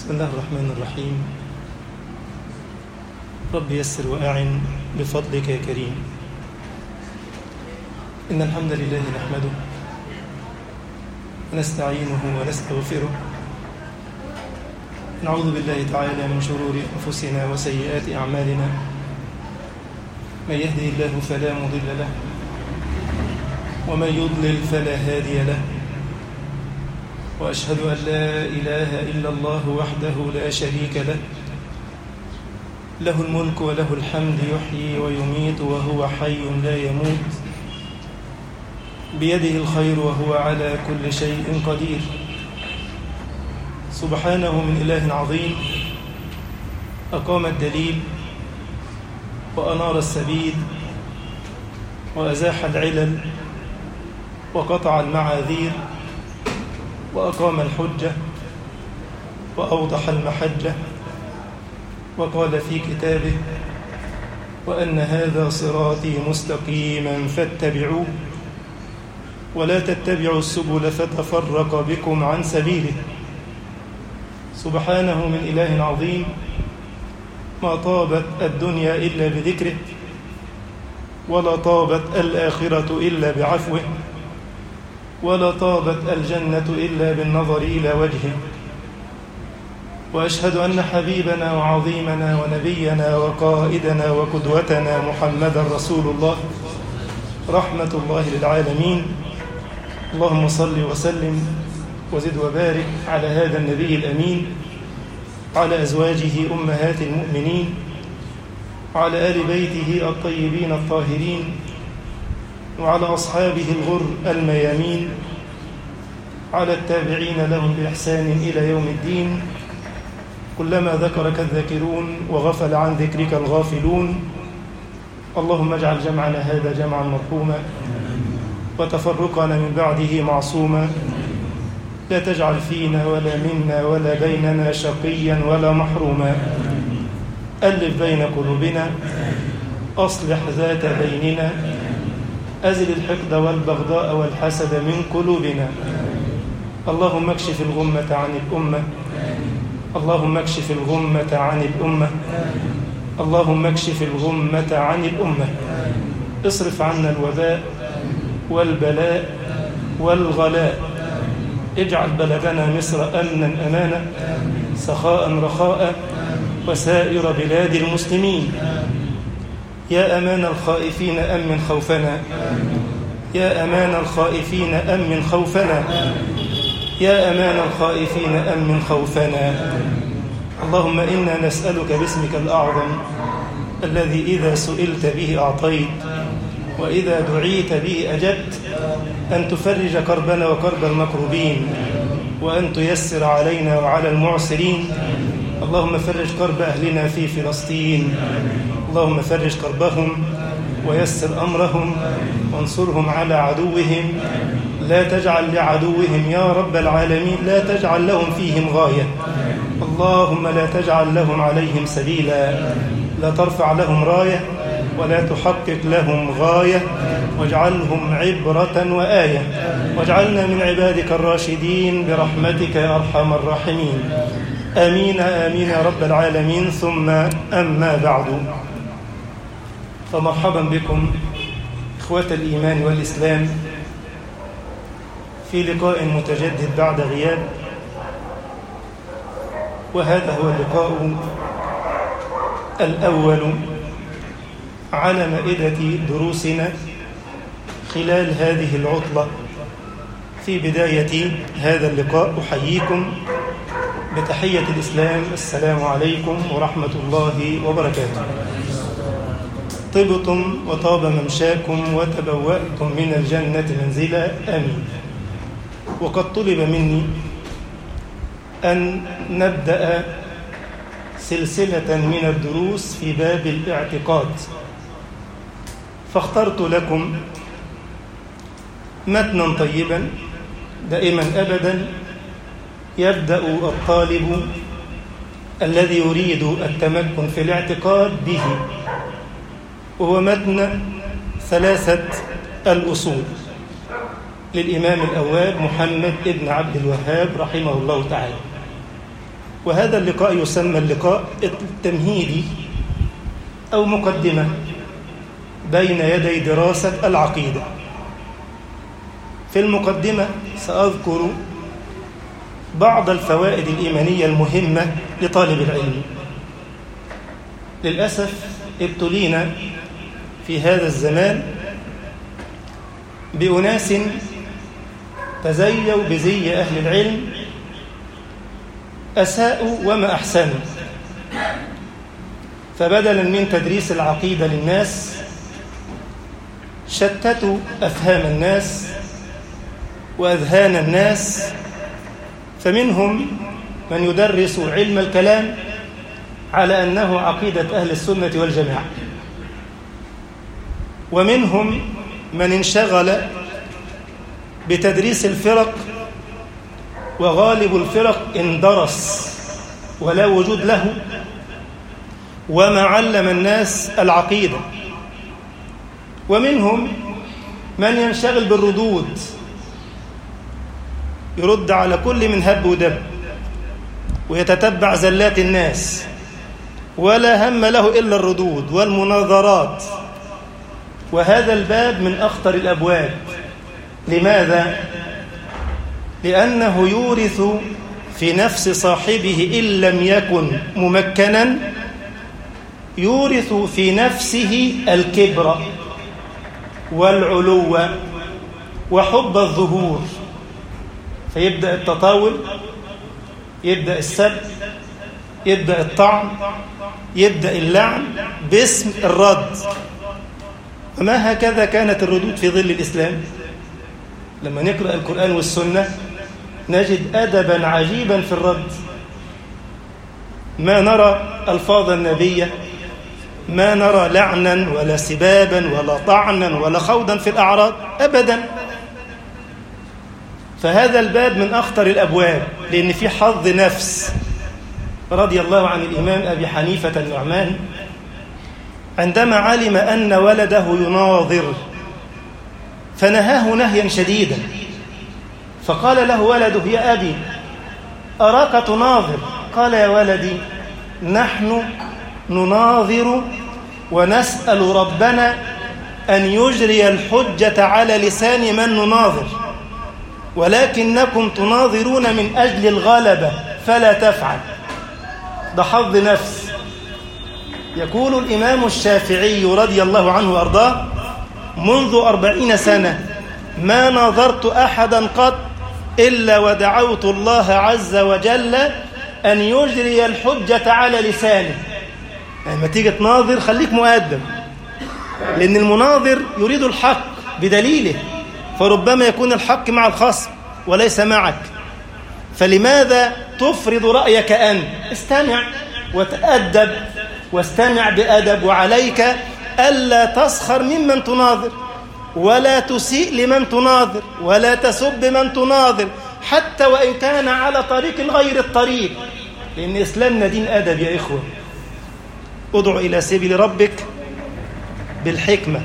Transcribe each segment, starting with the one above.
بسم الله الرحمن الرحيم رب يسر وأعن بفضلك يا كريم إن الحمد لله نحمده ونستعينه ونستغفره نعوذ بالله تعالى من شرور أنفسنا وسيئات أعمالنا من يهده الله فلا مضل له ومن يضلل فلا هادي له وأشهد أن لا إله إلا الله وحده لا شريك له له الملك وله الحمد يحيي ويميت وهو حي لا يموت بيده الخير وهو على كل شيء قدير سبحانه من إله عظيم أقام الدليل وأنار السبيل وأزاح العلل وقطع المعاذير وأقام الحجة وأوضح المحجة وقال في كتابه وأن هذا صراطي مستقيما فاتبعوه ولا تتبعوا السبل فتفرق بكم عن سبيله سبحانه من إله عظيم ما طابت الدنيا إلا بذكره ولا طابت الآخرة إلا بعفوه ولا طابت الجنة إلا بالنظر إلى وجهه وأشهد أن حبيبنا وعظيمنا ونبينا وقائدنا وقدوتنا محمدا رسول الله رحمة الله للعالمين اللهم صل وسلم وزد وبارك على هذا النبي الأمين على أزواجه أمهات المؤمنين وعلى آل بيته الطيبين الطاهرين وعلى أصحابه الغر الميامين على التابعين لهم بإحسان إلى يوم الدين كلما ذكرك الذاكرون وغفل عن ذكرك الغافلون اللهم اجعل جمعنا هذا جمعا مرحوما وتفرقنا من بعده معصوما لا تجعل فينا ولا منا ولا بيننا شقيا ولا محروما ألف بين قلوبنا أصلح ذات بيننا أزل الحقد والبغضاء والحسد من قلوبنا اللهم اكشف الغمة عن الأمة اللهم اكشف الغمة عن الأمة اللهم اكشف الغمة عن الأمة اصرف عنا الوباء والبلاء والغلاء اجعل بلدنا مصر أمنا أمانا سخاء رخاء وسائر بلاد المسلمين يا أمان الخائفين أمن خوفنا يا أمان الخائفين أمن خوفنا يا أمان الخائفين أمن خوفنا اللهم إنا نسألك باسمك الأعظم الذي إذا سئلت به أعطيت وإذا دعيت به أجبت أن تفرج كربنا وكرب المكروبين وأن تيسر علينا وعلى المعسرين اللهم فرج كرب أهلنا في فلسطين اللهم فرج كربهم ويسر أمرهم وانصرهم على عدوهم لا تجعل لعدوهم يا رب العالمين لا تجعل لهم فيهم غاية اللهم لا تجعل لهم عليهم سبيلا لا ترفع لهم راية ولا تحقق لهم غاية واجعلهم عبرة وآية واجعلنا من عبادك الراشدين برحمتك يا أرحم الراحمين آمين آمين يا رب العالمين ثم أما بعد فمرحبا بكم إخوة الإيمان والإسلام في لقاء متجدد بعد غياب وهذا هو اللقاء الأول على مائدة دروسنا خلال هذه العطلة في بداية هذا اللقاء أحييكم بتحية الإسلام السلام عليكم ورحمة الله وبركاته طبتم وطاب ممشاكم وتبوأتم من الجنة منزلا آمين وقد طلب مني أن نبدأ سلسلة من الدروس في باب الاعتقاد فاخترت لكم متنا طيبا دائما أبدا يبدأ الطالب الذي يريد التمكن في الاعتقاد به وهو متن ثلاثة الأصول للإمام الأواب محمد ابن عبد الوهاب رحمه الله تعالى وهذا اللقاء يسمى اللقاء التمهيدي أو مقدمة بين يدي دراسة العقيدة في المقدمة سأذكر بعض الفوائد الإيمانية المهمة لطالب العلم للأسف ابتلينا في هذا الزمان بأناس تزيوا بزي أهل العلم أساءوا وما أحسنوا فبدلا من تدريس العقيدة للناس شتتوا أفهام الناس وأذهان الناس فمنهم من يدرس علم الكلام على أنه عقيدة أهل السنة والجماعة ومنهم من انشغل بتدريس الفرق وغالب الفرق اندرس ولا وجود له وما علم الناس العقيدة ومنهم من ينشغل بالردود يرد على كل من هب ودب ويتتبع زلات الناس ولا هم له إلا الردود والمناظرات وهذا الباب من أخطر الأبواب لماذا؟ لأنه يورث في نفس صاحبه إن لم يكن ممكنا يورث في نفسه الكبر والعلو وحب الظهور فيبدأ التطاول يبدأ السب يبدأ الطعن يبدأ اللعن باسم الرد وما هكذا كانت الردود في ظل الإسلام لما نقرأ القرآن والسنة نجد أدبا عجيبا في الرد ما نرى ألفاظ النبية ما نرى لعنا ولا سبابا ولا طعنا ولا خوضا في الأعراض أبدا فهذا الباب من أخطر الأبواب لأن في حظ نفس رضي الله عن الإمام أبي حنيفة النعمان عندما علم أن ولده يناظر فنهاه نهيا شديدا فقال له ولده يا أبي أراك تناظر قال يا ولدي نحن نناظر ونسأل ربنا أن يجري الحجة على لسان من نناظر ولكنكم تناظرون من أجل الغلبة فلا تفعل ده حظ نفس يقول الإمام الشافعي رضي الله عنه وأرضاه منذ أربعين سنة ما نظرت أحدا قط إلا ودعوت الله عز وجل أن يجري الحجة على لسانه لما يعني تيجي تناظر خليك مؤدب لأن المناظر يريد الحق بدليله فربما يكون الحق مع الخصم وليس معك فلماذا تفرض رأيك أنت استمع وتأدب واستمع بأدب وعليك ألا تسخر ممن تناظر ولا تسيء لمن تناظر ولا تسب من تناظر حتى وإن كان على طريق غير الطريق لأن إسلامنا دين أدب يا إخوة ادع إلى سبيل ربك بالحكمة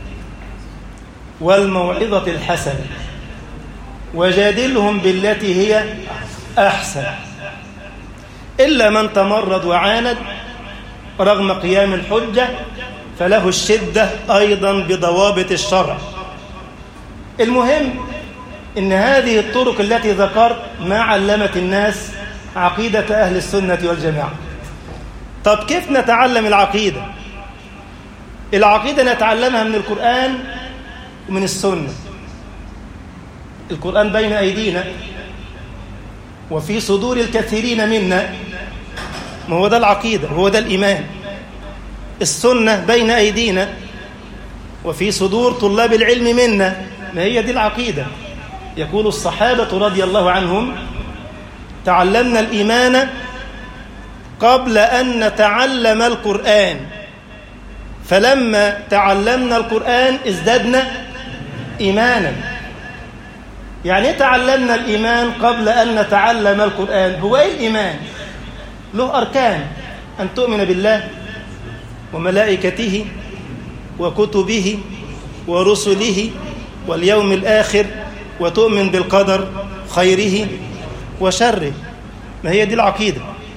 والموعظة الحسنة وجادلهم بالتي هي أحسن إلا من تمرد وعاند رغم قيام الحجة فله الشدة أيضا بضوابط الشرع المهم إن هذه الطرق التي ذكرت ما علمت الناس عقيدة أهل السنة والجماعة طب كيف نتعلم العقيدة العقيدة نتعلمها من القرآن ومن السنة القرآن بين أيدينا وفي صدور الكثيرين منا ما هو ده العقيدة هو ده الإيمان السنة بين أيدينا وفي صدور طلاب العلم منا ما هي دي العقيدة يقول الصحابة رضي الله عنهم تعلمنا الإيمان قبل أن نتعلم القرآن فلما تعلمنا القرآن ازددنا إيمانا يعني تعلمنا الإيمان قبل أن نتعلم القرآن هو إيه الإيمان؟ له أركان أن تؤمن بالله وملائكته وكتبه ورسله واليوم الآخر وتؤمن بالقدر خيره وشره ما هي دي العقيدة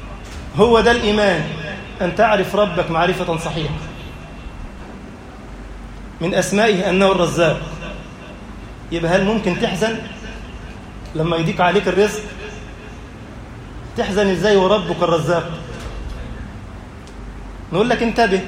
هو ده الإيمان أن تعرف ربك معرفة صحيحة من أسمائه أنه الرزاق يبقى هل ممكن تحزن لما يضيق عليك الرزق تحزن ازاي وربك الرزاق نقول لك انتبه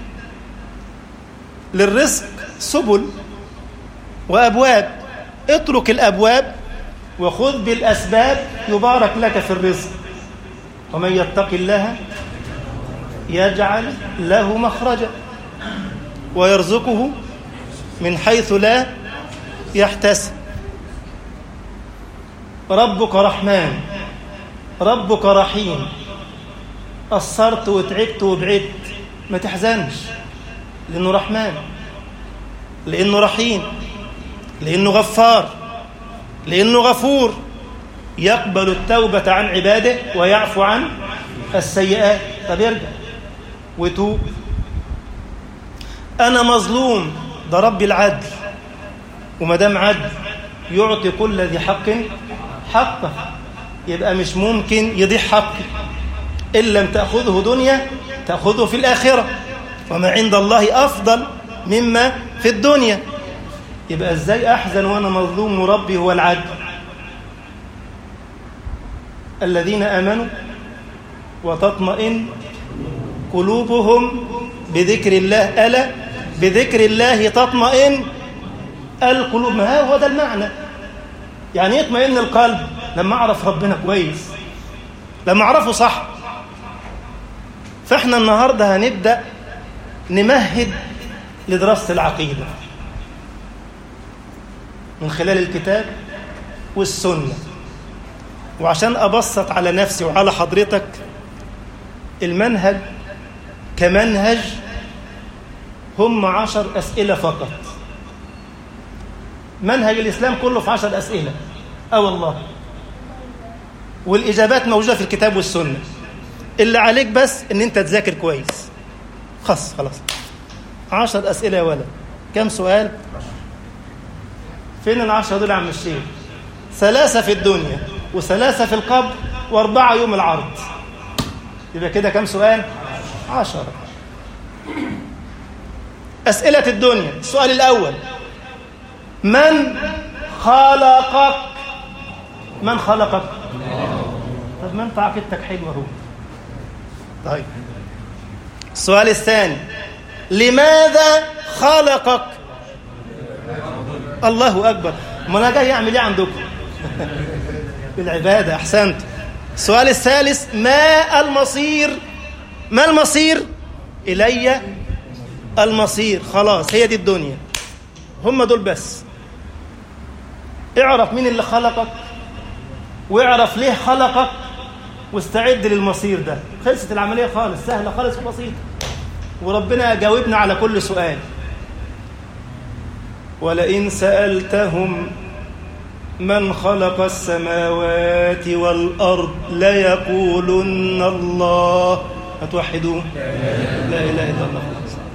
للرزق سبل وأبواب اترك الأبواب وخذ بالأسباب يبارك لك في الرزق ومن يتق الله يجعل له مخرجا ويرزقه من حيث لا يحتسب ربك رحمن ربك رحيم قصرت وتعبت وبعدت ما تحزنش لأنه رحمن لأنه رحيم لأنه غفار لأنه غفور يقبل التوبة عن عباده ويعفو عن السيئات طب يرجع وتوب أنا مظلوم ده رب العدل وما دام عدل يعطي كل ذي حق حقه يبقى مش ممكن يضيع حقي إن لم تأخذه دنيا تأخذه في الآخرة وما عند الله أفضل مما في الدنيا يبقى إزاي أحزن وأنا مظلوم وربي هو العدل الذين آمنوا وتطمئن قلوبهم بذكر الله ألا بذكر الله تطمئن القلوب ما هو ده المعنى يعني يطمئن القلب لما أعرف ربنا كويس لما أعرفه صح فإحنا النهاردة هنبدأ نمهد لدراسة العقيدة من خلال الكتاب والسنة وعشان أبسط على نفسي وعلى حضرتك المنهج كمنهج هم عشر أسئلة فقط منهج الإسلام كله في عشر أسئلة أه والله والإجابات موجودة في الكتاب والسنة اللي عليك بس إن أنت تذاكر كويس خلاص خلاص عشر أسئلة يا ولد كم سؤال فين العشرة دول يا عم الشيخ ثلاثة في الدنيا وثلاثة في القبر وأربعة يوم العرض يبقى كده كم سؤال عشرة أسئلة الدنيا السؤال الأول من خلقك من خلقك طب ما انت عقيدتك حلوه اهو طيب السؤال الثاني لماذا خلقك الله اكبر ما انا جاي اعمل ايه عندكم بالعباده احسنت السؤال الثالث ما المصير ما المصير الي المصير خلاص هي دي الدنيا هم دول بس اعرف مين اللي خلقك واعرف ليه خلقك واستعد للمصير ده خلصت العملية خالص سهلة خالص وبسيطة وربنا جاوبنا على كل سؤال ولئن سألتهم من خلق السماوات والأرض ليقولن الله هتوحدوه لا إله إلا الله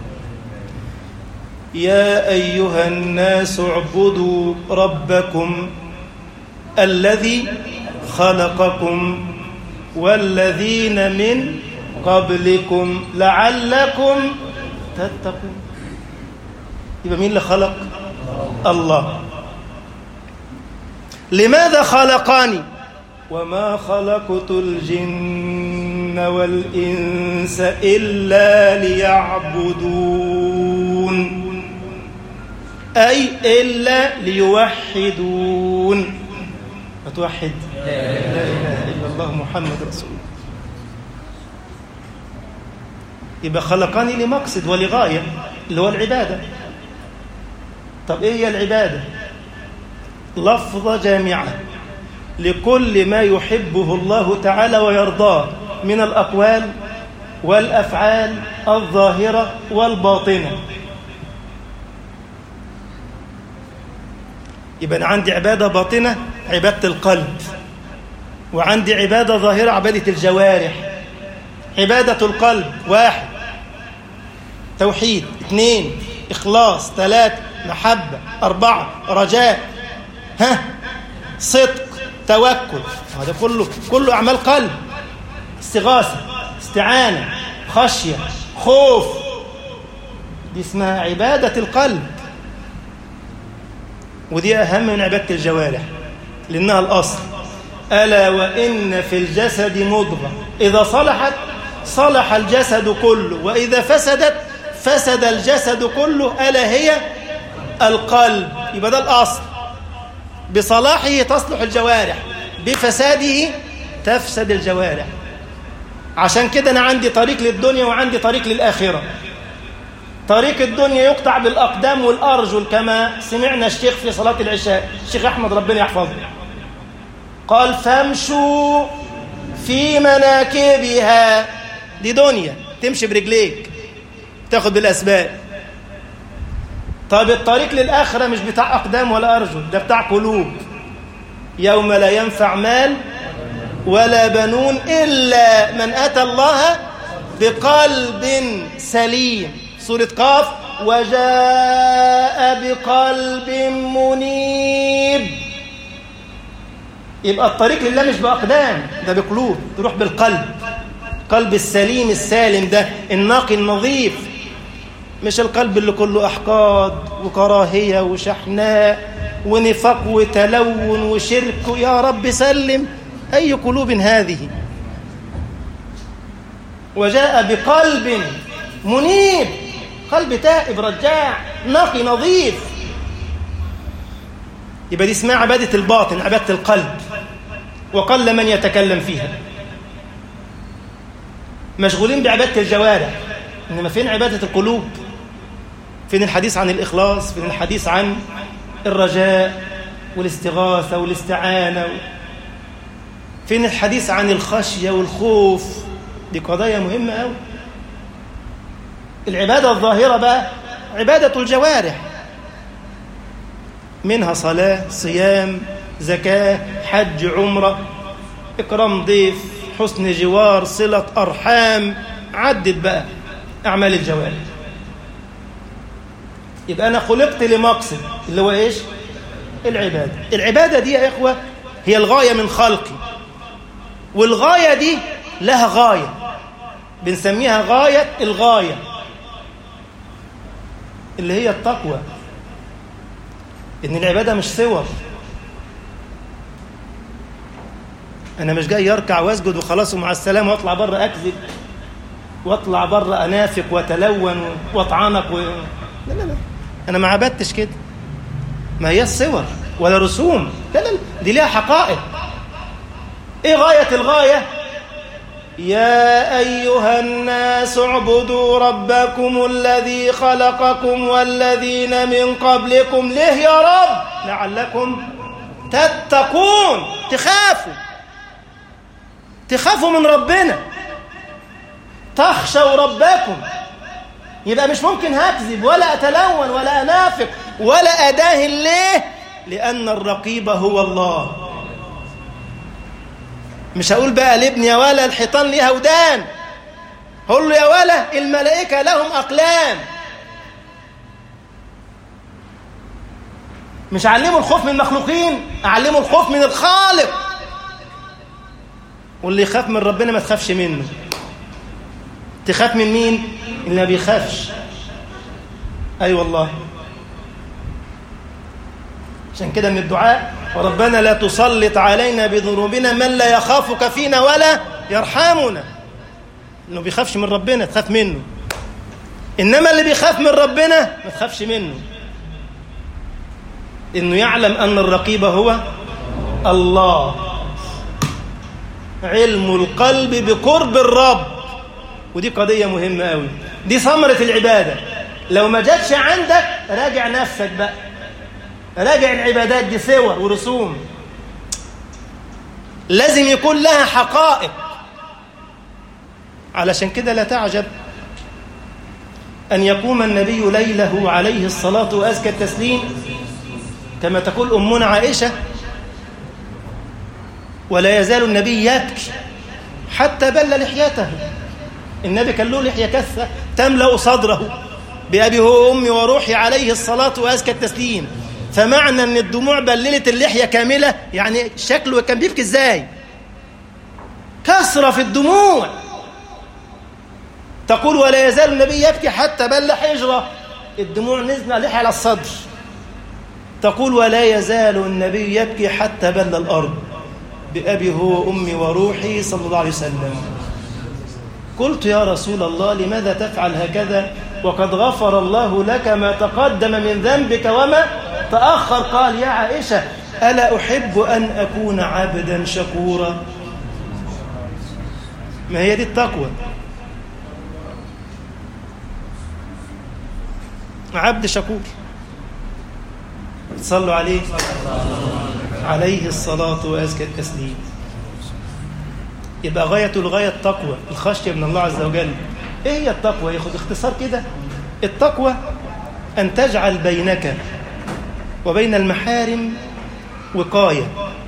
يا أيها الناس اعبدوا ربكم الذي خلقكم والذين من قبلكم لعلكم تتقون يبقى مين اللي خلق الله لماذا خلقني وما خلقت الجن والإنس إلا ليعبدون أي إلا ليوحدون ما توحد لا إله إلا الله محمد رسول الله يبقى خلقني لمقصد ولغاية اللي هو العبادة طب إيه هي العبادة لفظة جامعة لكل ما يحبه الله تعالى ويرضاه من الأقوال والأفعال الظاهرة والباطنة يبقى أنا عندي عبادة باطنة عبادة القلب وعندي عبادة ظاهرة عبادة الجوارح عبادة القلب واحد توحيد اثنين إخلاص ثلاثة محبة أربعة رجاء ها صدق توكل هذا كله كله أعمال قلب استغاثة استعانة خشية خوف دي اسمها عبادة القلب ودي أهم من عبادة الجوارح لأنها الأصل ألا وإن في الجسد مضغة إذا صلحت صلح الجسد كله وإذا فسدت فسد الجسد كله ألا هي القلب يبقى ده الأصل بصلاحه تصلح الجوارح بفساده تفسد الجوارح عشان كده أنا عندي طريق للدنيا وعندي طريق للآخرة طريق الدنيا يقطع بالأقدام والأرجل كما سمعنا الشيخ في صلاة العشاء الشيخ أحمد ربنا يحفظه قال فامشوا في مناكبها دي دنيا تمشي برجليك تاخد بالأسباب طب الطريق للآخرة مش بتاع أقدام ولا أرجل ده بتاع قلوب يوم لا ينفع مال ولا بنون إلا من أتى الله بقلب سليم سورة قاف وجاء بقلب منيب يبقى الطريق لله مش بأقدام ده بقلوب تروح بالقلب قلب السليم السالم ده النقي النظيف مش القلب اللي كله أحقاد وكراهية وشحناء ونفاق وتلون وشرك يا رب سلم أي قلوب هذه وجاء بقلب منيب قلب تائب رجاع نقي نظيف يبقى دي اسمها عبادة الباطن عبادة القلب وقل من يتكلم فيها مشغولين بعبادة الجوارح إنما فين عبادة القلوب فين الحديث عن الإخلاص فين الحديث عن الرجاء والاستغاثة والاستعانة فين الحديث عن الخشية والخوف دي قضايا مهمة أوي العبادة الظاهرة بقى عبادة الجوارح منها صلاة صيام زكاة حج عمرة إكرام ضيف حسن جوار صلة أرحام عدد بقى أعمال الجوارح يبقى أنا خلقت لمقصد اللي هو إيش العبادة العبادة دي يا إخوة هي الغاية من خلقي والغاية دي لها غاية بنسميها غاية الغاية اللي هي التقوى إن العبادة مش صور أنا مش جاي أركع وأسجد وخلاص ومع السلامة وأطلع بره أكذب وأطلع بره أنافق وأتلون وأطعنك و... لا لا لا أنا ما عبدتش كده ما هي الصور ولا رسوم لا لا دي ليها حقائق إيه غاية الغاية يا أيها الناس اعبدوا ربكم الذي خلقكم والذين من قبلكم ليه يا رب لعلكم تتقون تخافوا تخافوا من ربنا تخشوا ربكم يبقى مش ممكن هكذب ولا أتلون ولا أنافق ولا أداهن ليه لأن الرقيب هو الله مش هقول بقى لابني يا ولا الحيطان ليها ودان هقول له يا ولا الملائكة لهم أقلام مش أعلمه الخوف من المخلوقين أعلمه الخوف من الخالق واللي يخاف من ربنا ما تخافش منه تخاف من مين اللي ما بيخافش أي أيوة والله عشان كده من الدعاء وربنا لا تسلط علينا بذنوبنا من لا يخافك فينا ولا يرحمنا انه بيخافش من ربنا تخاف منه انما اللي بيخاف من ربنا ما تخافش منه انه يعلم ان الرقيب هو الله علم القلب بقرب الرب ودي قضيه مهمه قوي دي ثمره العباده لو ما جاتش عندك راجع نفسك بقى راجع العبادات دي صور ورسوم لازم يكون لها حقائق علشان كده لا تعجب أن يقوم النبي ليله عليه الصلاة وأزكى التسليم كما تقول أمنا عائشة ولا يزال النبي يبكي حتى بل لحيته النبي كان له لحية كثة تملأ صدره بأبي هو أمي وروحي عليه الصلاة وأزكى التسليم فمعنى ان الدموع بللت اللحيه كامله يعني شكله كان بيبكي ازاي كثره في الدموع تقول ولا يزال النبي يبكي حتى بل حجرة الدموع نزل عليه على الصدر تقول ولا يزال النبي يبكي حتى بل الأرض بأبي هو أمي وروحي صلى الله عليه وسلم قلت يا رسول الله لماذا تفعل هكذا وقد غفر الله لك ما تقدم من ذنبك وما تأخر قال يا عائشة ألا أحب أن أكون عبدا شكورا ما هي دي التقوى عبد شكور صلوا عليه عليه الصلاة وأزكى التسليم يبقى غاية الغاية التقوى الخشية من الله عز وجل إيه هي التقوى ياخد اختصار كده التقوى أن تجعل بينك وبين المحارم وقاية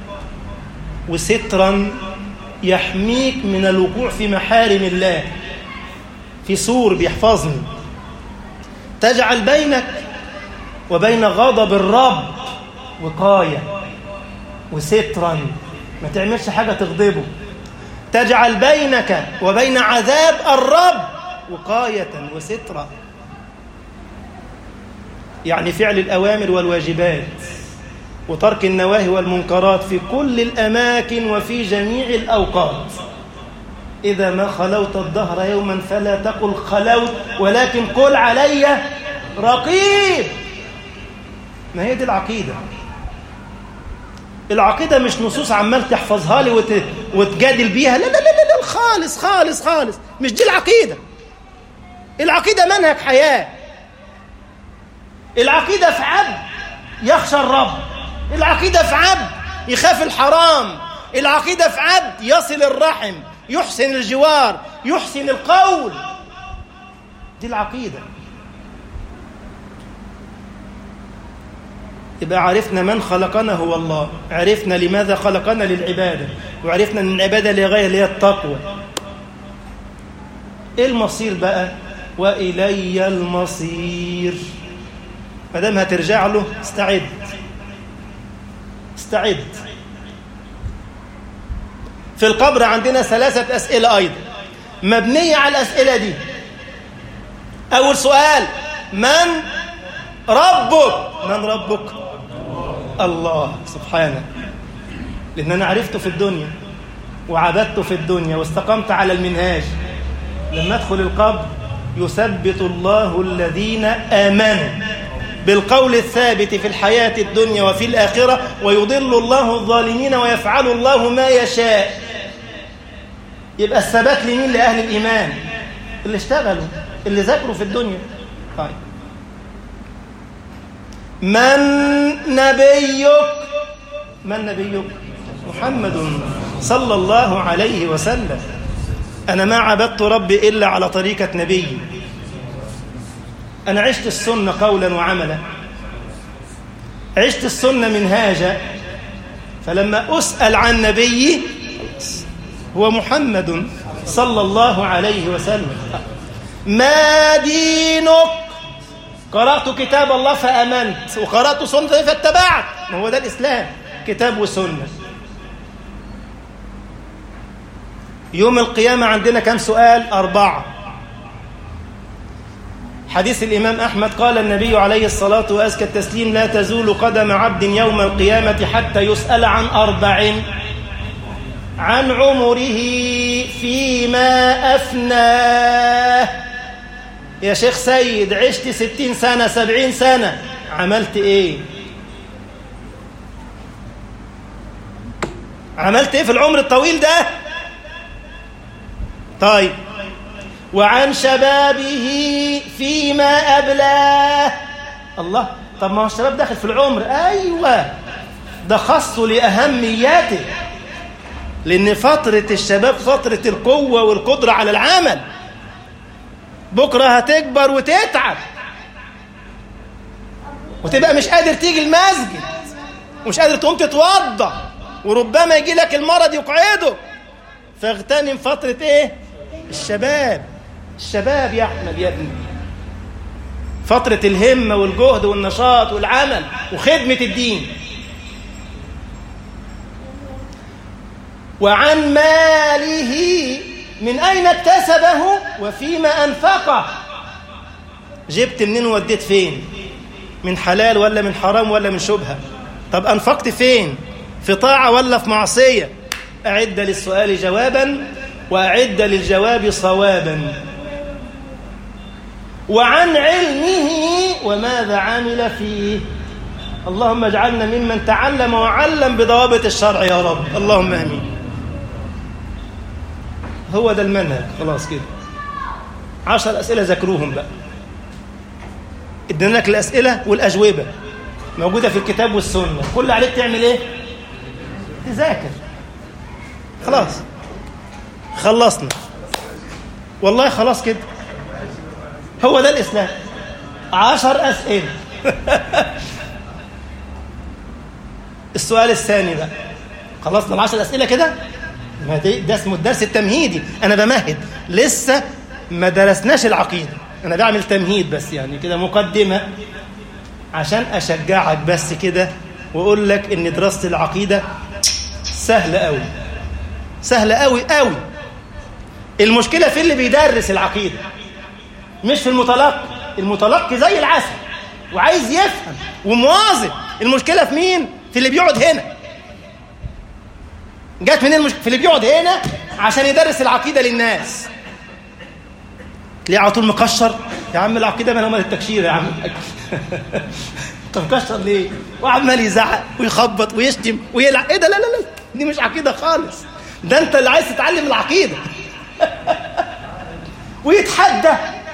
وسترا يحميك من الوقوع في محارم الله في سور بيحفظني تجعل بينك وبين غضب الرب وقاية وسترا ما تعملش حاجة تغضبه تجعل بينك وبين عذاب الرب وقاية وسترا يعني فعل الأوامر والواجبات وترك النواهي والمنكرات في كل الأماكن وفي جميع الأوقات إذا ما خلوت الدهر يوما فلا تقل خلوت ولكن قل علي رقيب ما هي دي العقيدة العقيدة مش نصوص عمال تحفظها لي وت... وتجادل بيها لا لا لا لا خالص خالص خالص مش دي العقيدة العقيدة منهج حياة العقيدة في عبد يخشى الرب العقيدة في عبد يخاف الحرام العقيدة في عبد يصل الرحم يحسن الجوار يحسن القول دي العقيدة يبقى عرفنا من خلقنا هو الله عرفنا لماذا خلقنا للعبادة وعرفنا أن العبادة لغاية اللي هي التقوى إيه المصير بقى وإلي المصير ما دام هترجع له استعد استعد في القبر عندنا ثلاثة أسئلة أيضا مبنية على الأسئلة دي أول سؤال من ربك من ربك الله سبحانه لأن أنا عرفته في الدنيا وعبدته في الدنيا واستقمت على المنهاج لما أدخل القبر يثبت الله الذين آمنوا بالقول الثابت في الحياة الدنيا وفي الآخرة ويضل الله الظالمين ويفعل الله ما يشاء يبقى الثبات لمين لأهل الإيمان اللي اشتغلوا اللي ذاكروا في الدنيا طيب من نبيك من نبيك محمد صلى الله عليه وسلم أنا ما عبدت ربي إلا على طريقة نبي أنا عشت السنة قولا وعملا عشت السنة منهاجا فلما أسأل عن نبيي هو محمد صلى الله عليه وسلم ما دينك قرأت كتاب الله فأمنت وقرأت سنة فاتبعت ما هو ده الإسلام كتاب وسنة يوم القيامة عندنا كم سؤال أربعة حديث الإمام أحمد قال النبي عليه الصلاة وأزكى التسليم لا تزول قدم عبد يوم القيامة حتى يسأل عن أربع عن عمره فيما أفناه يا شيخ سيد عشت ستين سنة سبعين سنة عملت إيه عملت إيه في العمر الطويل ده طيب وعن شبابه فيما أبلاه الله طب ما هو الشباب داخل في العمر أيوة ده خصه لأهمياته لأن فترة الشباب فترة القوة والقدرة على العمل بكرة هتكبر وتتعب وتبقى مش قادر تيجي المسجد ومش قادر تقوم تتوضى وربما يجي لك المرض يقعدك فاغتنم فترة ايه الشباب الشباب يا احمد يا ابني فترة الهمة والجهد والنشاط والعمل وخدمة الدين وعن ماله من أين اكتسبه وفيما أنفقه جبت منين ووديت فين من حلال ولا من حرام ولا من شبهة طب أنفقت فين في طاعة ولا في معصية أعد للسؤال جوابا وأعد للجواب صوابا وعن علمه وماذا عمل فيه اللهم اجعلنا ممن تعلم وعلم بضوابط الشرع يا رب اللهم امين هو ده المنهج خلاص كده عشر اسئله ذاكروهم بقى ادينا لك الاسئله والاجوبه موجوده في الكتاب والسنه كل عليك تعمل ايه تذاكر خلاص خلصنا والله خلاص كده هو ده الإسلام عشر أسئلة السؤال الثاني بقى خلصنا العشر أسئلة كده ما ده اسمه الدرس التمهيدي أنا بمهد لسه ما درسناش العقيدة أنا بعمل تمهيد بس يعني كده مقدمة عشان أشجعك بس كده وأقول لك إن دراسة العقيدة سهلة أوي سهلة أوي أوي المشكلة في اللي بيدرس العقيدة مش في المتلقي المتلقي زي العسل وعايز يفهم ومواظب المشكلة في مين؟ في اللي بيقعد هنا جت منين المشكلة؟ في اللي بيقعد هنا عشان يدرس العقيدة للناس ليه على طول مكشر يا عم العقيدة ما مال التكشير يا عم انت مكشر ليه وعمال يزعق ويخبط ويشتم ويلعب ايه ده لا لا لا دي مش عقيدة خالص ده انت اللي عايز تتعلم العقيدة ويتحدى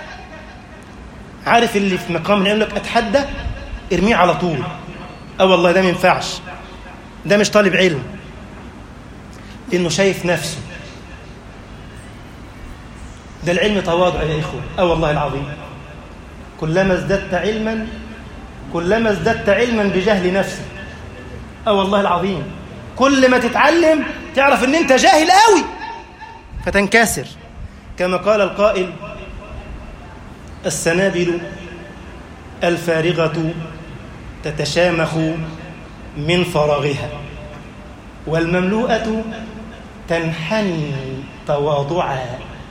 عارف اللي في مقام يقول لك اتحدى ارميه على طول اه والله ده ما ينفعش ده مش طالب علم لانه شايف نفسه ده العلم تواضع يا اخوه اه والله العظيم كلما ازددت علما كلما ازددت علما بجهل نفسك اه والله العظيم كل ما تتعلم تعرف ان انت جاهل قوي فتنكسر كما قال القائل السنابل الفارغة تتشامخ من فراغها والمملوءة تنحني تواضعا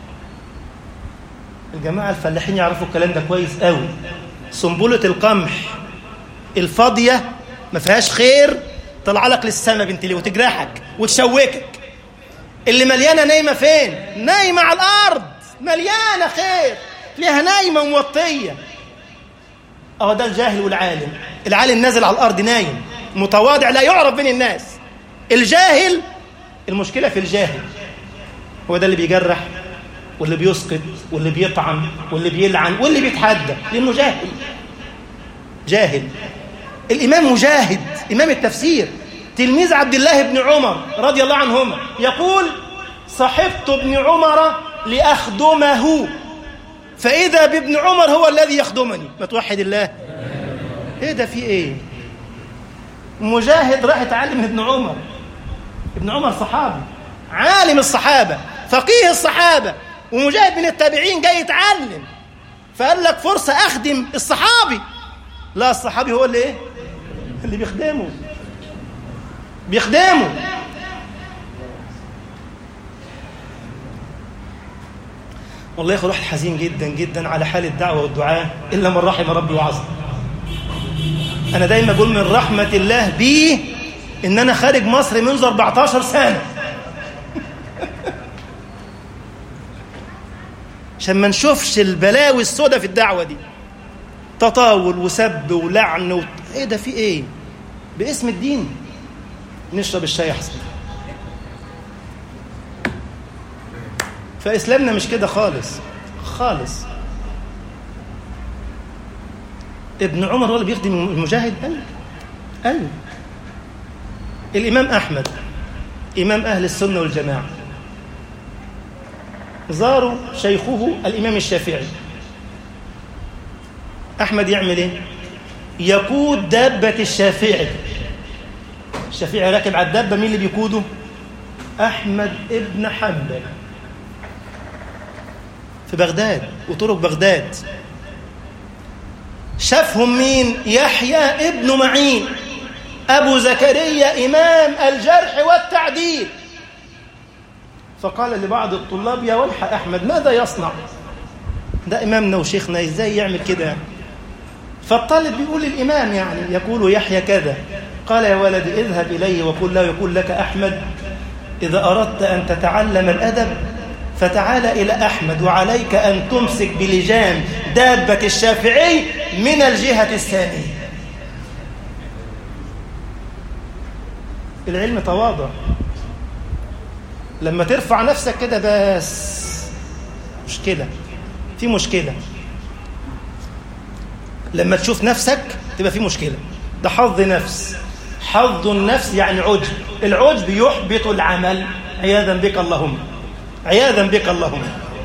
الجماعة الفلاحين يعرفوا الكلام ده كويس قوي سنبلة القمح الفاضية ما فيهاش خير طلع لك للسما بنت ليه وتجرحك وتشوكك اللي مليانة نايمة فين نايمة على الأرض مليانة خير ليها نايمة وموطية أهو ده الجاهل والعالم العالم نازل على الأرض نايم متواضع لا يعرف بين الناس الجاهل المشكلة في الجاهل هو ده اللي بيجرح واللي بيسقط واللي بيطعن واللي بيلعن واللي بيتحدى لأنه جاهل جاهل الإمام مجاهد إمام التفسير تلميذ عبد الله بن عمر رضي الله عنهما يقول صحبت ابن عمر لأخدمه فإذا بابن عمر هو الذي يخدمني ما توحد الله إيه ده في إيه مجاهد راح يتعلم من ابن عمر ابن عمر صحابي عالم الصحابة فقيه الصحابة ومجاهد من التابعين جاي يتعلم فقال لك فرصة أخدم الصحابي لا الصحابي هو اللي إيه اللي بيخدمه بيخدمه والله يا اخي الواحد حزين جدا جدا على حال الدعوه والدعاء الا من رحم ربي وعظم انا دايما بقول من رحمه الله بي ان انا خارج مصر منذ 14 سنه عشان ما نشوفش البلاوي السوداء في الدعوه دي تطاول وسب ولعن و... ايه ده في ايه باسم الدين نشرب الشاي احسن فإسلامنا مش كده خالص خالص ابن عمر هو اللي بيخدم المجاهد أيوة أيوة الإمام أحمد إمام أهل السنة والجماعة زاروا شيخه الإمام الشافعي أحمد يعمل إيه؟ يقود دابة الشافعي الشافعي راكب على الدابة مين اللي بيقوده؟ أحمد ابن حنبل في بغداد وطرق بغداد شافهم مين يحيى ابن معين أبو زكريا إمام الجرح والتعديل فقال لبعض الطلاب يا ويح أحمد ماذا يصنع ده إمامنا وشيخنا إزاي يعمل كده فالطالب بيقول للإمام يعني يقول يحيى كذا قال يا ولدي اذهب إليه وقل له يقول لك أحمد إذا أردت أن تتعلم الأدب فتعال إلى أحمد وعليك أن تمسك بلجام دابة الشافعي من الجهة الثانية العلم تواضع لما ترفع نفسك كده بس مشكلة في مشكلة لما تشوف نفسك تبقى في مشكلة ده حظ نفس حظ النفس يعني عجب العجب يحبط العمل عياذا بك اللهم عياذا بك اللهم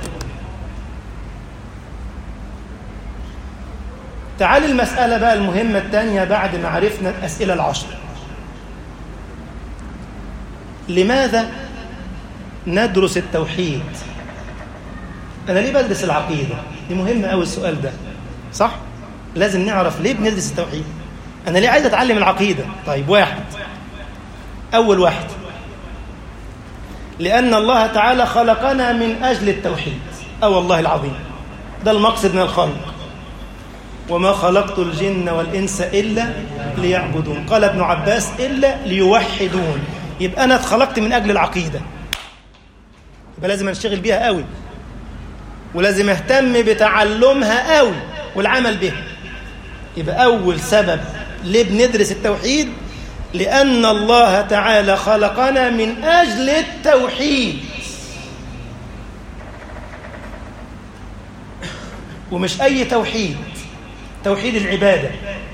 تعال المسألة بقى المهمة الثانية بعد ما عرفنا الأسئلة العشر لماذا ندرس التوحيد أنا ليه بدرس العقيدة دي مهمة أوي السؤال ده صح لازم نعرف ليه بندرس التوحيد أنا ليه عايز أتعلم العقيدة طيب واحد أول واحد لأن الله تعالى خلقنا من أجل التوحيد أو والله العظيم ده المقصد من الخلق وما خلقت الجن والإنس إلا ليعبدون قال ابن عباس إلا ليوحدون يبقى أنا اتخلقت من أجل العقيدة يبقى لازم أنشغل بيها قوي ولازم أهتم بتعلمها قوي والعمل بها يبقى أول سبب ليه بندرس التوحيد لأن الله تعالى خلقنا من أجل التوحيد ومش أي توحيد توحيد العبادة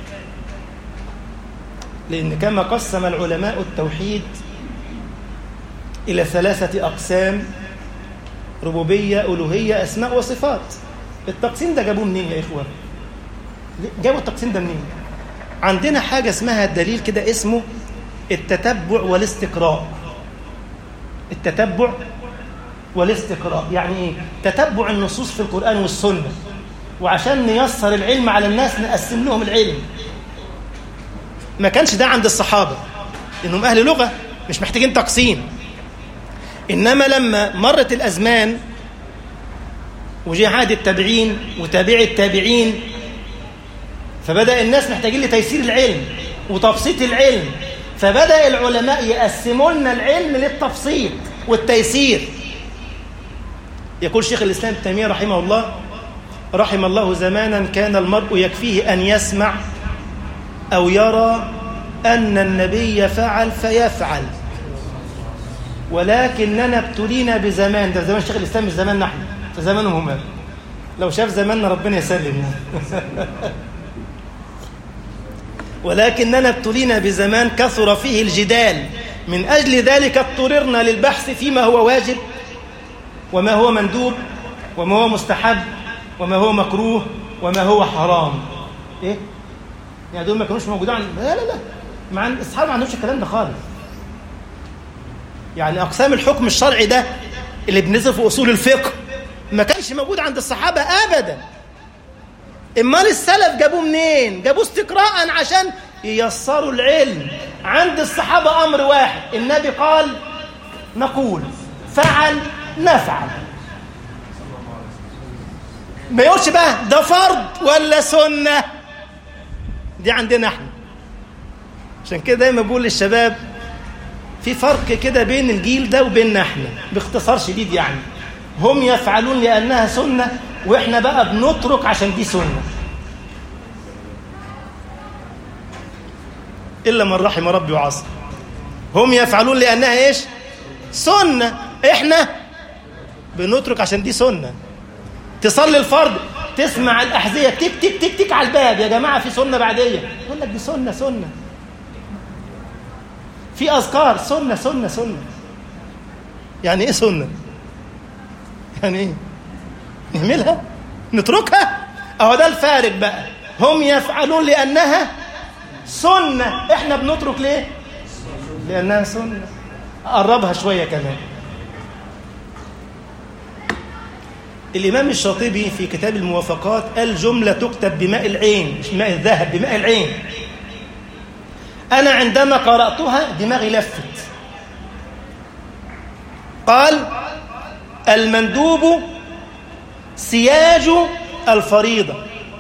لأن كما قسم العلماء التوحيد إلى ثلاثة أقسام ربوبية ألوهية أسماء وصفات التقسيم ده جابوه منين يا إخوة جابوا التقسيم ده منين عندنا حاجة اسمها الدليل كده اسمه التتبع والاستقراء التتبع والاستقراء يعني ايه تتبع النصوص في القرآن والسنة وعشان نيسر العلم على الناس نقسم لهم العلم ما كانش ده عند الصحابة لأنهم أهل لغة مش محتاجين تقسيم إنما لما مرت الأزمان وجاء عهد التابعين وتابع التابعين فبدأ الناس محتاجين لتيسير العلم وتبسيط العلم فبدأ العلماء يقسموا لنا العلم للتبسيط والتيسير يقول شيخ الإسلام ابن تيمية رحمه الله رحم الله زمانا كان المرء يكفيه أن يسمع أو يرى أن النبي فعل فيفعل ولكننا ابتلينا بزمان ده زمان شيخ الإسلام مش زمان نحن في زمانهم هم لو شاف زماننا ربنا يسلم ولكننا ابتلينا بزمان كثر فيه الجدال من أجل ذلك اضطررنا للبحث فيما هو واجب وما هو مندوب وما هو مستحب وما هو مكروه وما هو حرام ايه يعني دول ما كانوش موجودين عن... لا لا لا مع الاصحاب ما عندهمش الكلام ده خالص يعني اقسام الحكم الشرعي ده اللي بنزل في اصول الفقه ما كانش موجود عند الصحابه ابدا امال السلف جابوه منين جابوه استقراء عشان ييسروا العلم عند الصحابه امر واحد النبي قال نقول فعل نفعل ما يقولش بقى ده فرض ولا سنة دي عندنا احنا عشان كده دايما بقول للشباب في فرق كده بين الجيل ده وبيننا احنا باختصار شديد يعني هم يفعلون لأنها سنة واحنا بقى بنترك عشان دي سنة إلا من رحم ربي وعصر هم يفعلون لأنها إيش سنة إحنا بنترك عشان دي سنة تصلي الفرض تسمع الأحذية تك تك تك تك على الباب يا جماعة في سنة بعدية يقول لك دي سنة سنة في أذكار سنة سنة سنة يعني إيه سنة يعني إيه نعملها نتركها أهو ده الفارق بقى هم يفعلون لأنها سنة إحنا بنترك ليه لأنها سنة أقربها شوية كمان الإمام الشاطبي في كتاب الموافقات قال جملة تكتب بماء العين مش بماء الذهب بماء العين أنا عندما قرأتها دماغي لفت قال المندوب سياج الفريضة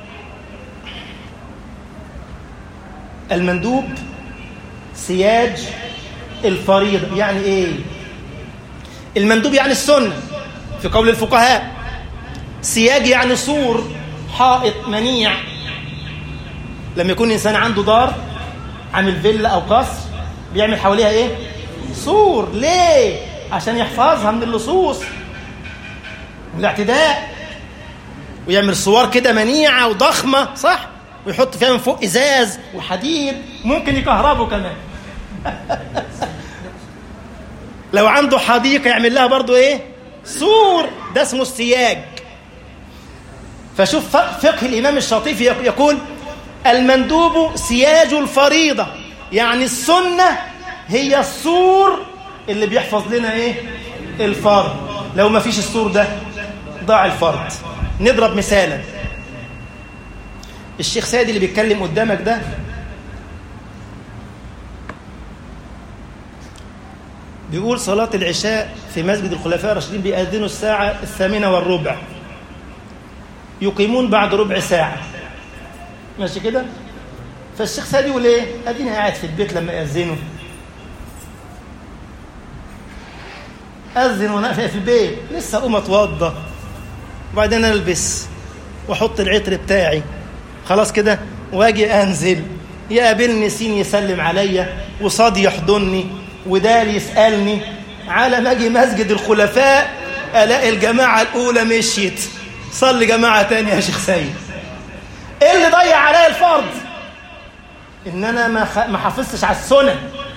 المندوب سياج الفريضة يعني ايه المندوب يعني السنة في قول الفقهاء سياج يعني سور حائط منيع لما يكون إنسان عنده دار عامل فيلا أو قصر بيعمل حواليها إيه؟ سور ليه؟ عشان يحفظها من اللصوص والاعتداء ويعمل صور كده منيعة وضخمة صح؟ ويحط فيها من فوق إزاز وحديد ممكن يكهربوا كمان لو عنده حديقة يعمل لها برضو إيه؟ سور ده اسمه السياج فشوف فقه الإمام الشاطبي يقول المندوب سياج الفريضة يعني السنة هي السور اللي بيحفظ لنا ايه الفرض لو ما فيش السور ده ضاع الفرض نضرب مثالا الشيخ سادي اللي بيتكلم قدامك ده بيقول صلاة العشاء في مسجد الخلفاء الراشدين بيأذنوا الساعة الثامنة والربع يقيمون بعد ربع ساعة ماشي كده فالشيخ سادي يقول ايه اديني قاعد في البيت لما يأذنوا أذن وأنا في البيت لسه أقوم أتوضى وبعدين ألبس وأحط العطر بتاعي خلاص كده وأجي أنزل يقابلني سين يسلم عليا وصاد يحضني ودال يسألني على ما أجي مسجد الخلفاء ألاقي الجماعة الأولى مشيت صلي جماعة تانية يا شيخ سيد إيه اللي ضيع عليا الفرض إن أنا ما, خ... ما حافظتش على السنن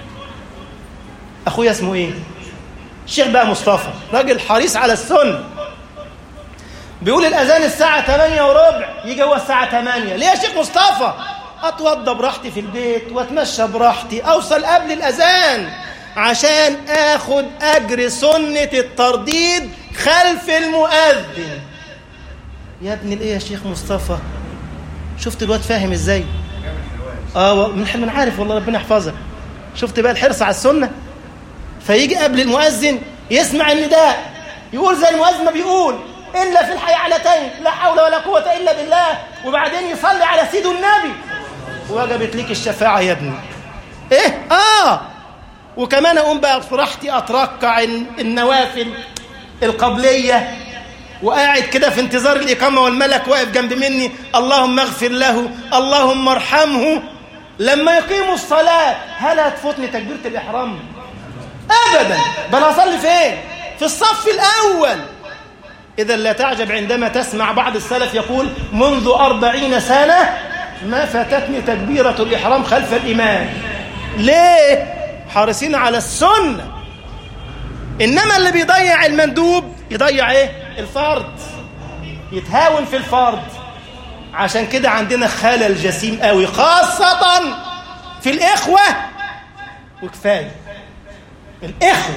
أخويا اسمه إيه الشيخ بقى مصطفى راجل حريص على السنة بيقول الأذان الساعة 8 وربع يجي هو الساعة 8 ليه يا شيخ مصطفى أتوضى براحتي في البيت وأتمشى براحتي أوصل قبل الأذان عشان آخد أجر سنة الترديد خلف المؤذن يا ابن الإيه يا شيخ مصطفى شفت الواد فاهم إزاي آه من من عارف والله ربنا يحفظك شفت بقى الحرص على السنة فيجي قبل المؤذن يسمع النداء يقول زي المؤذن ما بيقول إلا في الحيعلتين لا حول ولا قوة إلا بالله وبعدين يصلي على سيد النبي وجبت ليك الشفاعة يا ابني إيه؟ آه وكمان أقوم بقى في راحتي أتركع النوافل القبلية وقاعد كده في انتظار الإقامة والملك واقف جنب مني اللهم اغفر له اللهم ارحمه لما يقيموا الصلاة هل هتفوتني تكبيرة الإحرام؟ أبدا بل هصلي فين؟ في الصف الأول إذا لا تعجب عندما تسمع بعض السلف يقول منذ أربعين سنة ما فاتتني تكبيرة الإحرام خلف الإمام ليه؟ حارسين على السنة إنما اللي بيضيع المندوب يضيع إيه؟ الفرض يتهاون في الفرض عشان كده عندنا خلل جسيم قوي خاصة في الإخوة وكفاية الإخوة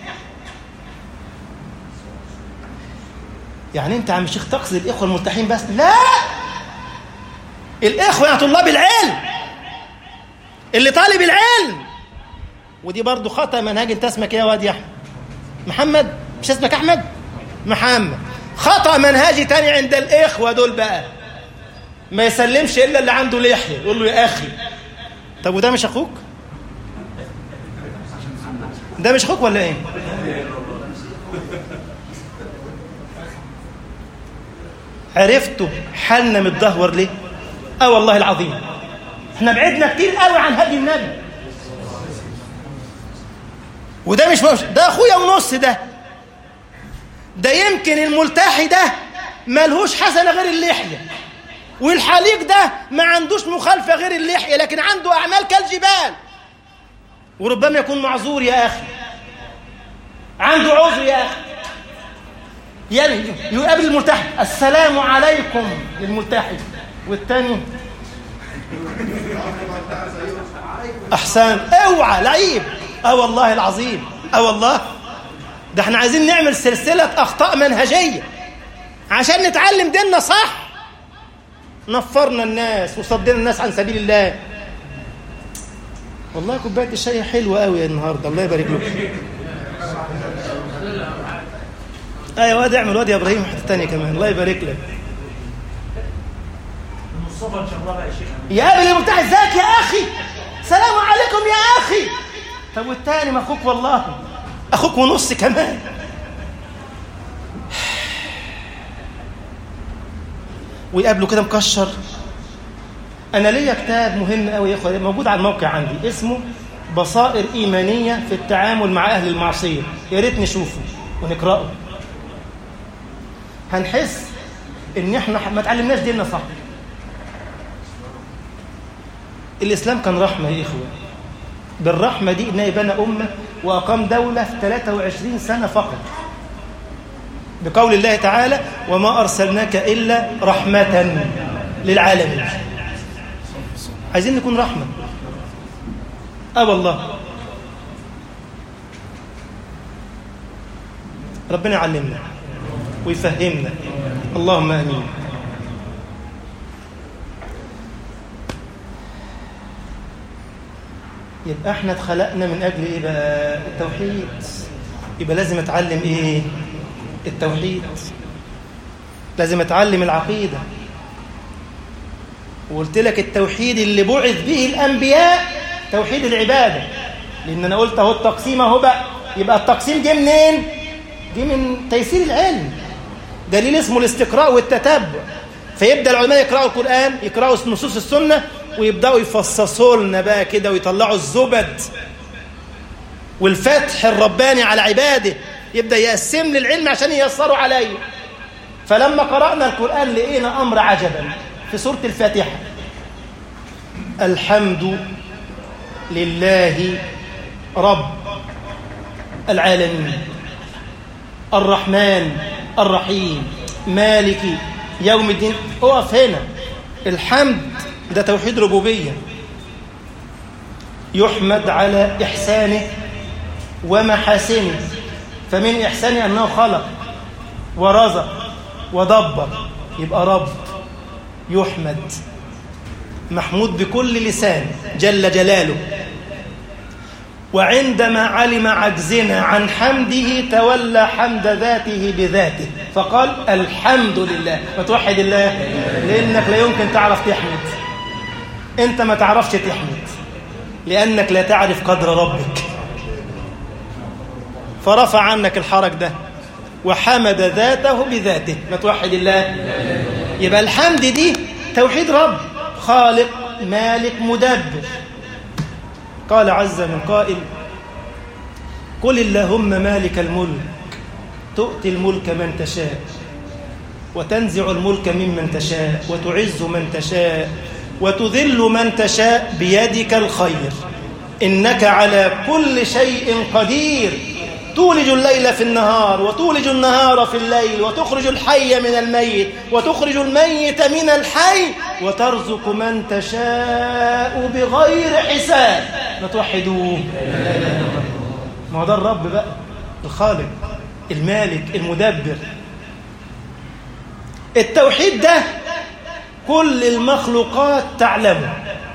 يعني أنت عم الشيخ تقصد الإخوة الملتحين بس لا الإخوة يعني طلاب العلم اللي طالب العلم ودي برضو خطأ منهج انت اسمك يا واد يا أحمد محمد مش اسمك أحمد محمد خطأ منهجي تاني عند الإخوة دول بقى ما يسلمش إلا اللي عنده لحية يقول له يا أخي طب وده مش أخوك ده مش أخوك ولا إيه عرفتوا حالنا متدهور ليه اه والله العظيم احنا بعدنا كتير قوي عن هدي النبي وده مش مش ده اخويا ونص ده ده يمكن الملتحي ده ملهوش حسنه غير اللحيه والحليق ده ما عندوش مخالفه غير اللحيه لكن عنده اعمال كالجبال وربما يكون معذور يا اخي عنده عذر يا اخي يعني يقابل الملتحي السلام عليكم للملتحي والتاني احسان اوعى لعيب اه والله العظيم اه والله ده احنا عايزين نعمل سلسله اخطاء منهجيه عشان نتعلم ديننا صح نفرنا الناس وصدنا الناس عن سبيل الله والله كوبايه الشاي حلوه قوي النهارده الله يبارك لكم ايوه واد اعمل واد يا ابراهيم حته ثانيه كمان الله يبارك لك المصطفى ان شاء الله بقى يا شيخ يا ابني المفتاح ازيك يا اخي سلام عليكم يا اخي طب والتاني ما اخوك والله اخوك ونص كمان ويقابله كده مكشر انا ليا كتاب مهم قوي يا اخويا موجود على الموقع عندي اسمه بصائر ايمانيه في التعامل مع اهل المعصيه يا ريت نشوفه ونقراه هنحس ان احنا ما اتعلمناش ديننا صح الإسلام كان رحمة يا إخوة بالرحمة دي إنه بنى أمة وأقام دولة في 23 سنة فقط بقول الله تعالى وما أرسلناك إلا رحمة للعالمين عايزين نكون رحمة أه والله ربنا يعلمنا ويفهمنا اللهم آمين يبقى احنا اتخلقنا من اجل ايه بقى التوحيد يبقى لازم اتعلم ايه التوحيد لازم اتعلم العقيده وقلت لك التوحيد اللي بعث به الانبياء توحيد العباده لان انا قلت اهو التقسيم اهو بقى يبقى التقسيم جه منين جه من تيسير العلم دليل اسمه الاستقراء والتتبع فيبدا العلماء يقراوا القران يقراوا نصوص السنه ويبداوا يفصصوا لنا بقى كده ويطلعوا الزبد والفتح الرباني على عباده يبدا يقسم لي العلم عشان ييسروا عليا فلما قرانا القران لقينا امر عجبا في سوره الفاتحه الحمد لله رب العالمين الرحمن الرحيم مالك يوم الدين اقف هنا الحمد ده توحيد ربوبية يحمد على إحسانه ومحاسنه فمن إحسانه أنه خلق ورزق ودبر يبقى رب يحمد محمود بكل لسان جل جلاله وعندما علم عجزنا عن حمده تولى حمد ذاته بذاته فقال الحمد لله وتوحد الله لأنك لا يمكن تعرف تحمد أنت ما تعرفش تحمد لأنك لا تعرف قدر ربك فرفع عنك الحرج ده وحمد ذاته بذاته ما توحد الله يبقى الحمد دي توحيد رب خالق مالك مدبر قال عز من قائل قل اللهم مالك الملك تؤتي الملك من تشاء وتنزع الملك ممن تشاء وتعز من تشاء وتذل من تشاء بيدك الخير إنك على كل شيء قدير تولج الليل في النهار وتولج النهار في الليل وتخرج الحي من الميت وتخرج الميت من الحي وترزق من تشاء بغير حساب ما توحدوه ما هو ده الرب بقى الخالق المالك المدبر التوحيد ده كل المخلوقات تعلمه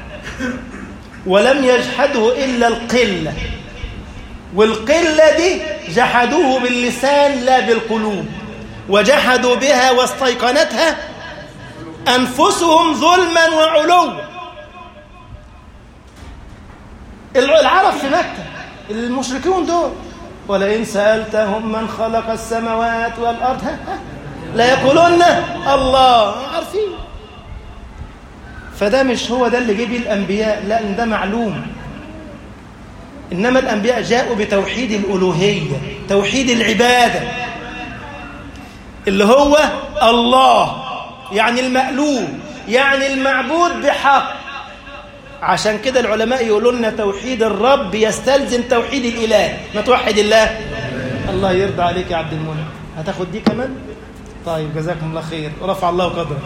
ولم يجحده إلا القلة والقلة دي جحدوه باللسان لا بالقلوب وجحدوا بها واستيقنتها أنفسهم ظلما وعلوا العرب في مكة المشركون دول ولئن سألتهم من خلق السماوات والأرض ها ها لا يقولون الله عارفين فده مش هو ده اللي جه بيه الأنبياء لا ده معلوم إنما الأنبياء جاءوا بتوحيد الألوهية توحيد العبادة اللي هو الله يعني المألوه يعني المعبود بحق عشان كده العلماء يقولوا لنا توحيد الرب يستلزم توحيد الإله ما توحد الله الله يرضى عليك يا عبد المنعم هتاخد دي كمان طيب جزاكم الله خير ورفع الله قدرك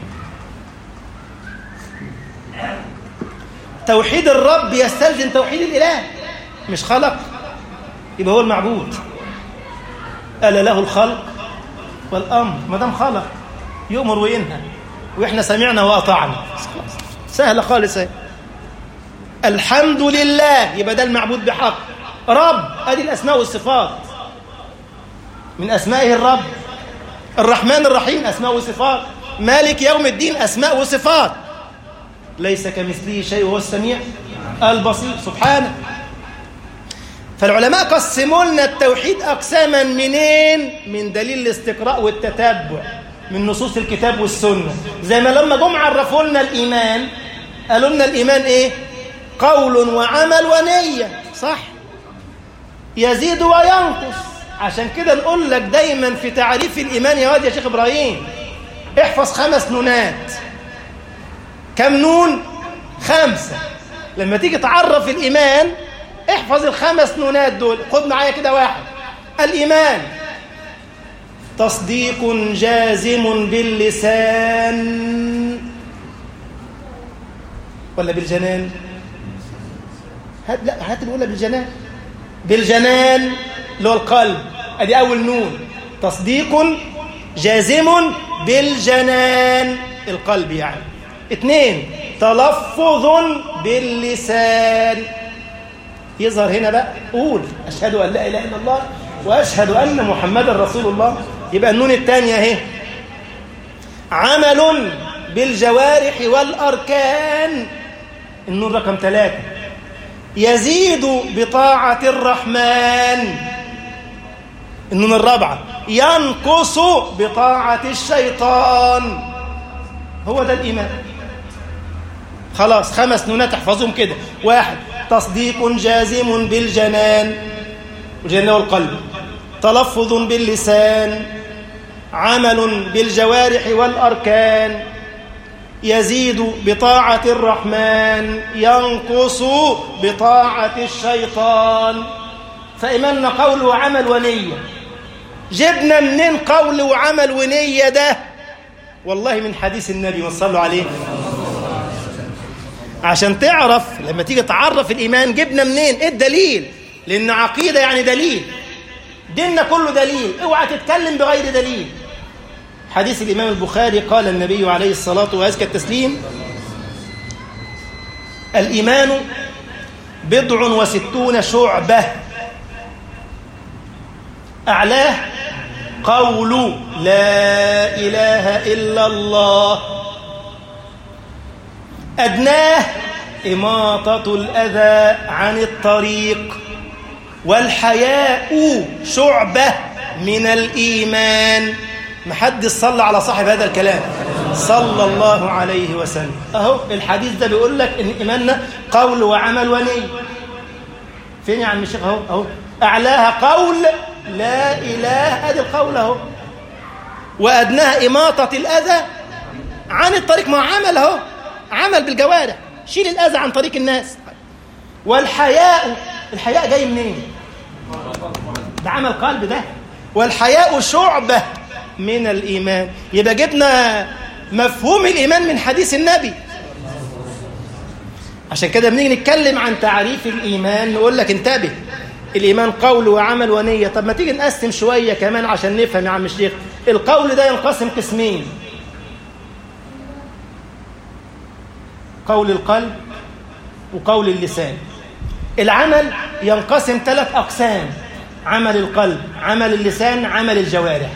توحيد الرب يستلزم توحيد الإله مش خلق يبقى هو المعبود ألا له الخلق والأمر ما دام خلق يؤمر وينهى وإحنا سمعنا وأطعنا سهلة خالص اهي الحمد لله يبقى ده المعبود بحق رب ادي الاسماء والصفات من أسمائه الرب الرحمن الرحيم أسماء وصفات مالك يوم الدين أسماء وصفات ليس كمثله شيء وهو السميع البصير سبحانه فالعلماء قسموا لنا التوحيد أقساما منين من دليل الاستقراء والتتبع من نصوص الكتاب والسنة زي ما لما جم عرفوا لنا الإيمان قالوا لنا الإيمان إيه قول وعمل ونية صح يزيد وينقص عشان كده نقول لك دايما في تعريف الإيمان يا واد يا شيخ إبراهيم احفظ خمس نونات كم نون خمسة لما تيجي تعرف الإيمان احفظ الخمس نونات دول خد معايا كده واحد الإيمان تصديق جازم باللسان ولا بالجنان هات لا هات الاولى بالجنان بالجنان اللي هو القلب ادي اول نون تصديق جازم بالجنان القلب يعني اثنين تلفظ باللسان يظهر هنا بقى قول اشهد ان لا اله الا الله واشهد ان محمدا رسول الله يبقى النون الثانيه اهي عمل بالجوارح والاركان النون رقم ثلاثة يزيد بطاعة الرحمن النون الرابعة ينقص بطاعة الشيطان هو ده الإيمان خلاص خمس نونات احفظهم كده واحد تصديق جازم بالجنان الجنان والقلب تلفظ باللسان عمل بالجوارح والأركان يزيد بطاعة الرحمن ينقص بطاعة الشيطان فإيماننا قول وعمل ونية جبنا منين قول وعمل ونية ده والله من حديث النبي وصلوا عليه عشان تعرف لما تيجي تعرف الإيمان جبنا منين إيه الدليل لأن عقيدة يعني دليل ديننا كله دليل اوعى تتكلم بغير دليل حديث الإمام البخاري قال النبي عليه الصلاة وأزكى التسليم الإيمان بضع وستون شعبة أعلاه قول لا إله إلا الله أدناه إماطة الأذى عن الطريق والحياء شعبة من الإيمان محدش صلى على صاحب هذا الكلام صلى الله عليه وسلم أهو الحديث ده بيقول لك إن إيماننا قول وعمل ونية فين يا عم الشيخ أهو أهو أعلاها قول لا إله أدي القول أهو وأدناها إماطة الأذى عن الطريق ما عمل أهو عمل بالجوارح شيل الأذى عن طريق الناس والحياء الحياء جاي منين ده عمل قلب ده والحياء شعبة من الإيمان يبقى جبنا مفهوم الإيمان من حديث النبي عشان كده بنيجي نتكلم عن تعريف الإيمان نقول لك انتبه الإيمان قول وعمل ونية طب ما تيجي نقسم شوية كمان عشان نفهم يا عم الشيخ القول ده ينقسم قسمين قول القلب وقول اللسان العمل ينقسم ثلاث أقسام عمل القلب عمل اللسان عمل الجوارح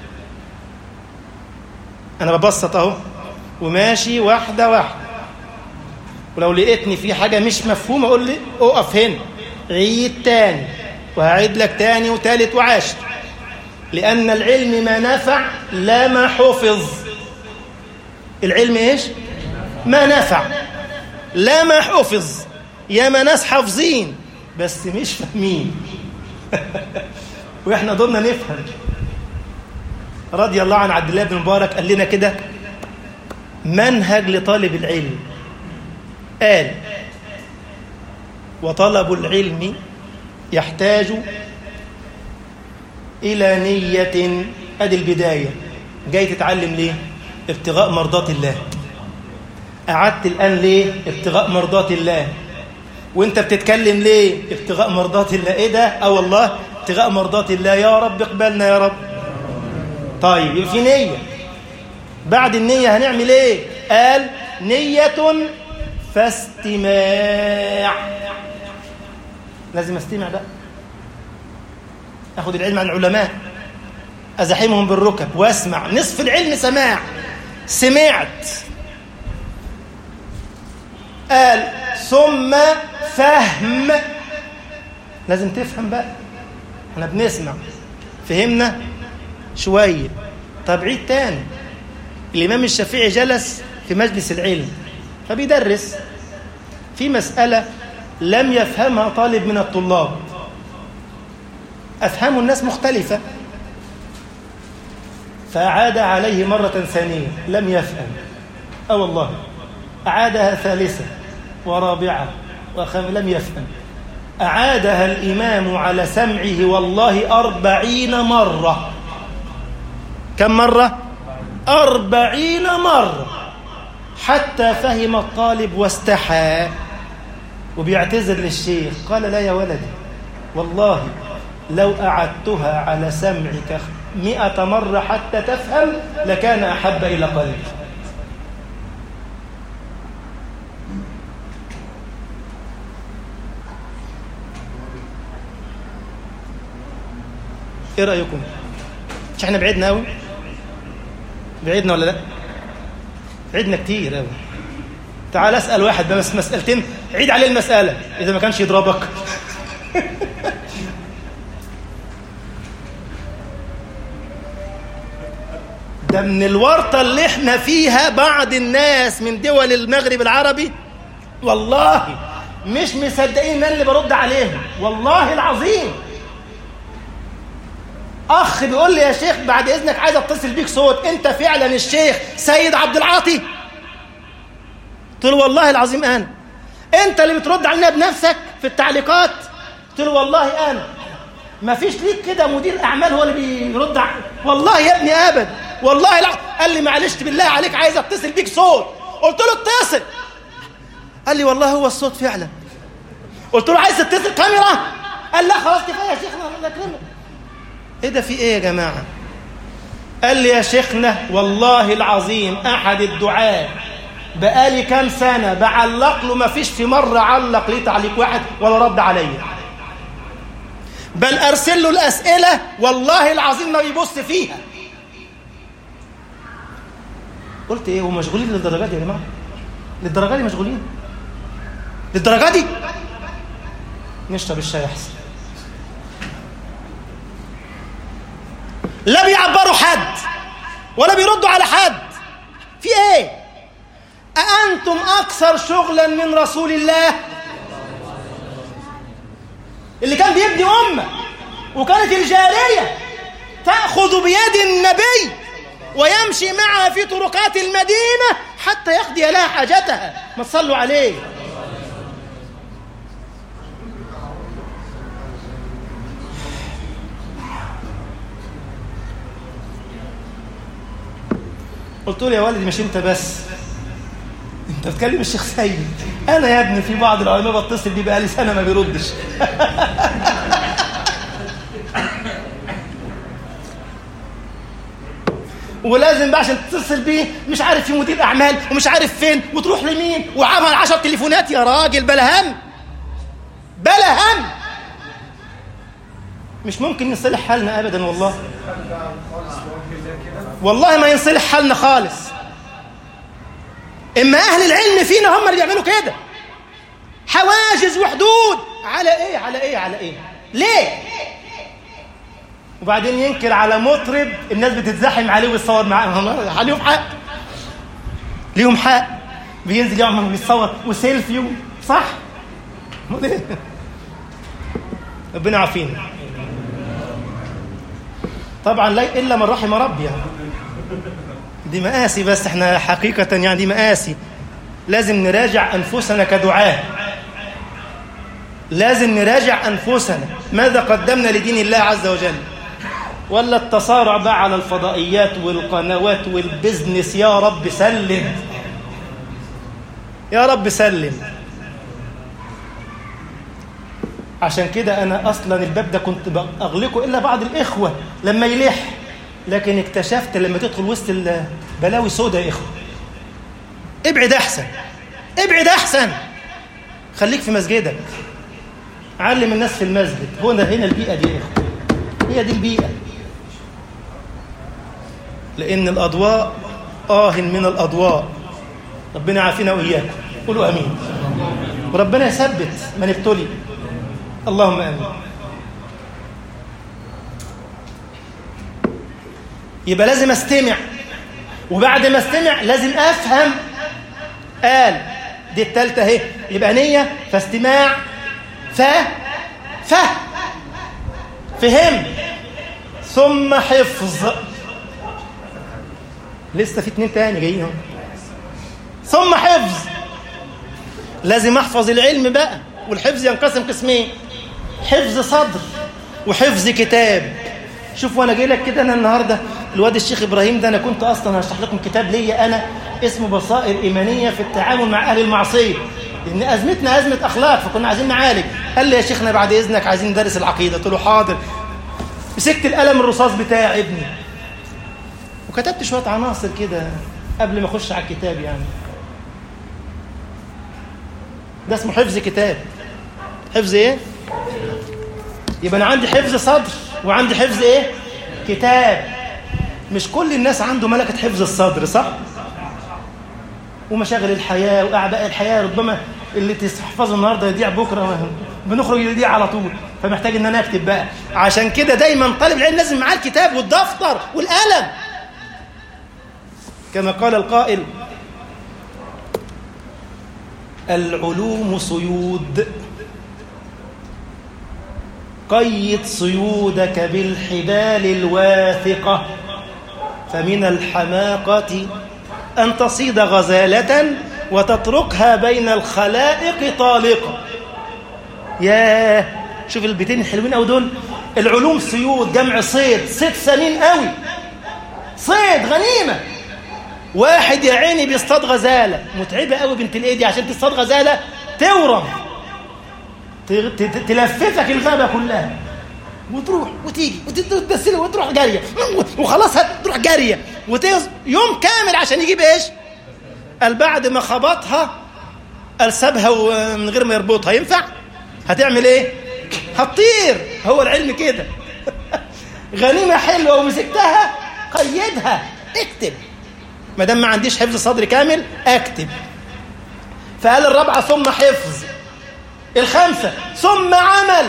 أنا ببسط أهو وماشي واحدة واحدة ولو لقيتني في حاجة مش مفهومة أقول لي أقف هنا عيد تاني وهعيد لك تاني وتالت وعاشر لأن العلم ما نفع لا ما حفظ العلم إيش؟ ما نفع لا ما حفظ يا ما ناس حافظين بس مش فاهمين واحنا دورنا نفهم رضي الله عن عبد الله بن مبارك قال لنا كده منهج لطالب العلم قال وطلب العلم يحتاج إلى نية أدي البداية جاي تتعلم ليه ابتغاء مرضات الله قعدت الآن ليه ابتغاء مرضات الله وانت بتتكلم ليه ابتغاء مرضات الله ايه ده اه والله ابتغاء مرضات الله يا رب اقبلنا يا رب طيب يبقى في نية بعد النية هنعمل ايه قال نية فاستماع لازم استمع بقى اخد العلم عن العلماء أزاحمهم بالركب واسمع نصف العلم سماع سمعت قال ثم فهم لازم تفهم بقى احنا بنسمع فهمنا شوية طب عيد تاني الإمام الشافعي جلس في مجلس العلم فبيدرس في مسألة لم يفهمها طالب من الطلاب أفهام الناس مختلفة فأعاد عليه مرة ثانية لم يفهم أه والله أعادها ثالثة ورابعة وخم لم يفهم أعادها الإمام على سمعه والله أربعين مرة كم مرة؟ أربعين مرة حتى فهم الطالب واستحى وبيعتذر للشيخ قال لا يا ولدي والله لو أعدتها على سمعك مئة مرة حتى تفهم لكان أحب إلى قلبي ايه رأيكم مش احنا بعدنا قوي بعدنا ولا لا بعدنا كتير قوي تعال اسال واحد بس مسالتين عيد عليه المساله اذا ما كانش يضربك ده من الورطه اللي احنا فيها بعض الناس من دول المغرب العربي والله مش مصدقين انا اللي برد عليهم والله العظيم اخ بيقول لي يا شيخ بعد اذنك عايز اتصل بيك صوت انت فعلا الشيخ سيد عبد العاطي قلت له والله العظيم انا انت اللي بترد علينا بنفسك في التعليقات قلت له والله انا ما فيش ليك كده مدير اعمال هو اللي بيرد ع... والله يا ابني ابدا والله لا قال لي معلش بالله عليك عايز اتصل بيك صوت قلت له اتصل قال لي والله هو الصوت فعلا قلت له عايز تتصل كاميرا قال لا خلاص كفايه يا شيخنا الله يكرمك ايه ده في ايه يا جماعه قال لي يا شيخنا والله العظيم احد الدعاة بقالي كام سنه بعلق له ما فيش في مره علق لي تعليق واحد ولا رد عليا بل ارسل له الاسئله والله العظيم ما بيبص فيها قلت ايه ومشغولين للدرجه دي يا جماعه للدرجه دي مشغولين للدرجه دي نشرب الشاي احسن لا بيعبروا حد ولا بيردوا على حد في ايه أأنتم أكثر شغلا من رسول الله اللي كان بيبني أمة وكانت الجارية تأخذ بيد النبي ويمشي معها في طرقات المدينة حتى يقضي لها حاجتها ما تصلوا عليه قلت له يا والدي مش انت بس انت بتكلم الشيخ سيد انا يا ابني في بعض العلماء بتصل بيه بقالي سنه ما بيردش ولازم بقى عشان تتصل بيه مش عارف في مدير اعمال ومش عارف فين وتروح لمين وعمل عشر تليفونات يا راجل بلا هم بلا هم مش ممكن نصلح حالنا ابدا والله والله ما ينصلح حالنا خالص اما اهل العلم فينا هم اللي بيعملوا كده حواجز وحدود على ايه على ايه على ايه ليه وبعدين ينكر على مطرب الناس بتتزحم عليه ويتصور معاه عليهم حق ليهم حق بينزل يعمل ويتصور وسيلفي صح ربنا يعافينا طبعا لا الا من رحم ربي يعني دي مآسي بس احنا حقيقة يعني دي مآسي لازم نراجع أنفسنا كدعاة لازم نراجع أنفسنا ماذا قدمنا لدين الله عز وجل ولا التصارع بقى على الفضائيات والقنوات والبزنس يا رب سلم يا رب سلم عشان كده أنا أصلا الباب ده كنت أغلقه إلا بعض الإخوة لما يلح لكن اكتشفت لما تدخل وسط البلاوي سودة يا إخوة ابعد أحسن ابعد أحسن خليك في مسجدك علم الناس في المسجد هنا هنا البيئة دي يا إخوة هي دي البيئة لأن الأضواء آه من الأضواء ربنا يعافينا وإياكم قولوا أمين وربنا يثبت من ابتلي اللهم آمين يبقى لازم استمع وبعد ما استمع لازم افهم قال دي التالتة اهي يبقى نية فاستماع ف ف فهم ثم حفظ لسه في اتنين تاني جايين اهو ثم حفظ لازم احفظ العلم بقى والحفظ ينقسم قسمين حفظ صدر وحفظ كتاب شوف وانا جاي لك كده انا النهارده الواد الشيخ ابراهيم ده انا كنت اصلا هشرح لكم كتاب ليا انا اسمه بصائر ايمانيه في التعامل مع اهل المعصيه لان ازمتنا ازمه اخلاق فكنا عايزين نعالج قال لي يا شيخنا بعد اذنك عايزين ندرس العقيده قلت له حاضر مسكت القلم الرصاص بتاع ابني وكتبت شويه عناصر كده قبل ما اخش على الكتاب يعني ده اسمه حفظ كتاب حفظ ايه يبقى انا عندي حفظ صدر وعندي حفظ ايه كتاب مش كل الناس عنده ملكة حفظ الصدر صح ومشاغل الحياة وأعباء الحياة ربما اللي تحفظه النهاردة يضيع بكرة بنخرج يضيع على طول فمحتاج ان انا اكتب بقى عشان كده دايما طالب العلم لازم معاه الكتاب والدفتر والقلم كما قال القائل العلوم صيود قيد صيودك بالحبال الواثقة فمن الحماقة أن تصيد غزالة وتتركها بين الخلائق طالقة ياه شوف البيتين الحلوين أو دول العلوم صيود جمع صيد صيد سمين قوي صيد غنيمة واحد يا عيني بيصطاد غزالة متعبة قوي بنت الايدي عشان تصطاد غزالة تورم تلففك الغابة كلها وتروح وتيجي وتدسله وتروح جارية وخلاص هتروح جارية وتيز يوم كامل عشان يجيب ايش قال بعد ما خبطها قال سابها من غير ما يربطها ينفع هتعمل ايه هتطير هو العلم كده غنيمة حلوة ومسكتها قيدها اكتب ما دام ما عنديش حفظ صدر كامل اكتب فقال الرابعة ثم حفظ الخامسة ثم عمل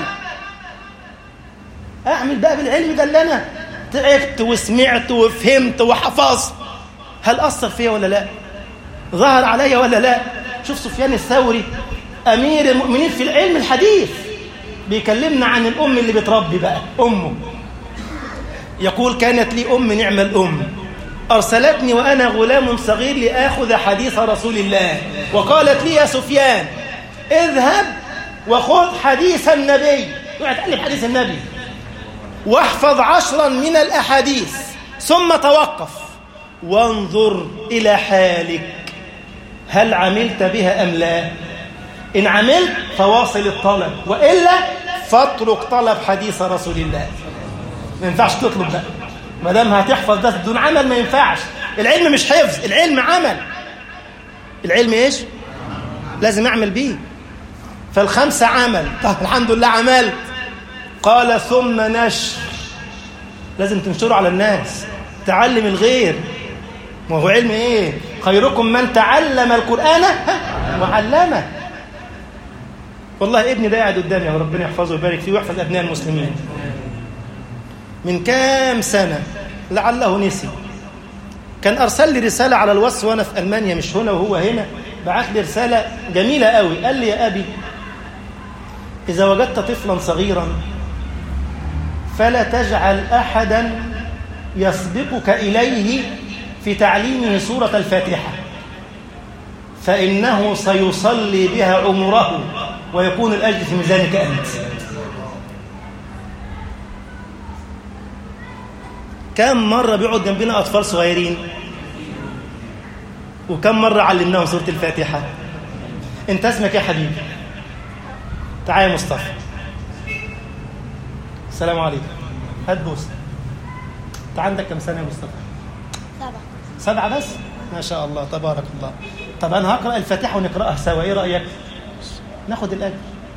أعمل بقى بالعلم ده اللي أنا تعبت وسمعت وفهمت وحفظت هل أثر فيا ولا لا ظهر عليا ولا لا شوف سفيان الثوري أمير المؤمنين في العلم الحديث بيكلمنا عن الأم اللي بتربي بقى أمه يقول كانت لي أم نعم الأم أرسلتني وأنا غلام صغير لآخذ حديث رسول الله وقالت لي يا سفيان اذهب وخذ حديث النبي اقعد تقلب حديث النبي واحفظ عشرا من الأحاديث ثم توقف وانظر إلى حالك هل عملت بها أم لا إن عملت فواصل الطلب وإلا فاترك طلب حديث رسول الله ما ينفعش تطلب بقى ما دام هتحفظ ده بدون عمل ما ينفعش العلم مش حفظ العلم عمل العلم ايش لازم اعمل بيه فالخمسة عمل طب الحمد لله عملت قال ثم نشر لازم تنشره على الناس تعلم الغير ما هو علم ايه خيركم من تعلم القرآن وعلمه والله ابني ده قاعد قدامي وربنا يحفظه ويبارك فيه ويحفظ ابناء المسلمين من كام سنة لعله نسي كان أرسل لي رسالة على الوصف وأنا في ألمانيا مش هنا وهو هنا بعث لي رسالة جميلة قوي قال لي يا أبي إذا وجدت طفلا صغيرا فلا تجعل أحدا يسبقك إليه في تعليمه سورة الفاتحة فإنه سيصلي بها عمره ويكون الأجر في ميزانك أنت كم مرة بيقعد جنبنا أطفال صغيرين وكم مرة علمناهم سورة الفاتحة انت اسمك يا حبيبي تعال يا مصطفى السلام عليكم هات بوسة انت عندك كم سنة يا مصطفى سبعة سبعة بس ما شاء الله تبارك الله طب أنا هقرأ الفاتحة ونقرأها سوا إيه رأيك ناخد الأجر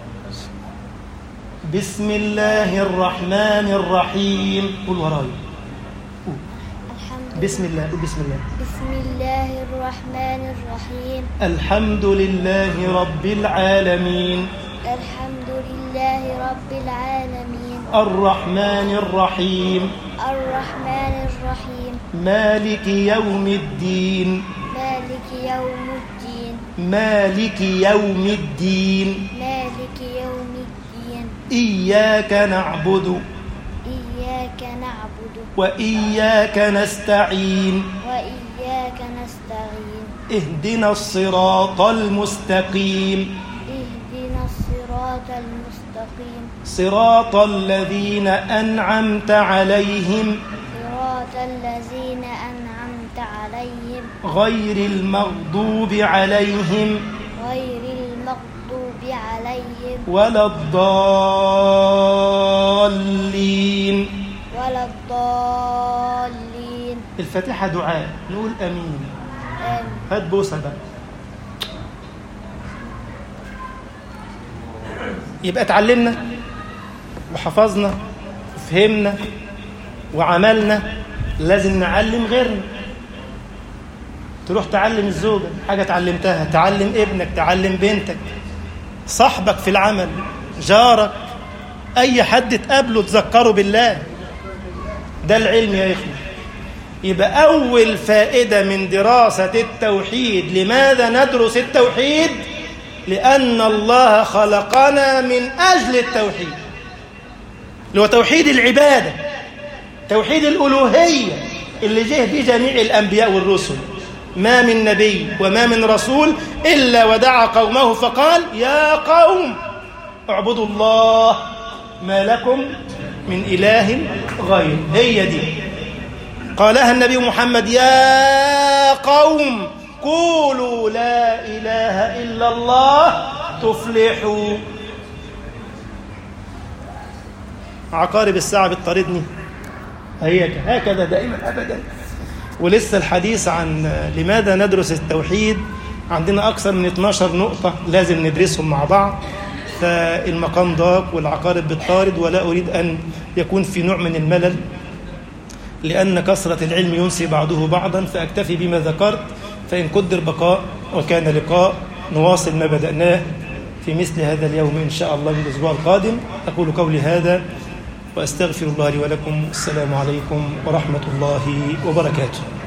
بسم الله الرحمن الرحيم قول ورايا الحمد بسم الله قول بسم الله بسم الله الرحمن الرحيم الحمد لله رب العالمين الحمد لله رب العالمين الرحمن الرحيم الرحمن الرحيم مالك يوم الدين مالك يوم الدين مالك يوم الدين مالك يوم الدين إياك نعبد إياك نعبد وإياك نستعين وإياك نستعين اهدنا الصراط المستقيم اهدنا الصراط المستقيم صراط الذين أنعمت عليهم صراط الذين أنعمت عليهم غير المغضوب عليهم غير المغضوب عليهم ولا الضالين ولا الضالين الفاتحة دعاء نقول أمين آمين هات بوسة بقى يبقى اتعلمنا وحفظنا وفهمنا وعملنا لازم نعلم غيرنا تروح تعلم الزوجة حاجة تعلمتها تعلم ابنك تعلم بنتك صاحبك في العمل جارك أي حد تقابله تذكره بالله ده العلم يا إخوة يبقى أول فائدة من دراسة التوحيد لماذا ندرس التوحيد؟ لأن الله خلقنا من أجل التوحيد اللي هو توحيد العبادة توحيد الألوهية اللي جه به جميع الأنبياء والرسل ما من نبي وما من رسول إلا ودعا قومه فقال يا قوم اعبدوا الله ما لكم من إله غير هي دي قالها النبي محمد يا قوم قولوا لا إله إلا الله تفلحوا عقارب الساعة بتطاردني هيك هكذا دائما أبدا ولسه الحديث عن لماذا ندرس التوحيد عندنا أكثر من 12 نقطة لازم ندرسهم مع بعض فالمقام ضاق والعقارب بتطارد ولا أريد أن يكون في نوع من الملل لأن كثرة العلم ينسي بعضه بعضا فأكتفي بما ذكرت فإن قدر بقاء وكان لقاء نواصل ما بدأناه في مثل هذا اليوم إن شاء الله من الأسبوع القادم أقول قولي هذا وأستغفر الله لي ولكم السلام عليكم ورحمة الله وبركاته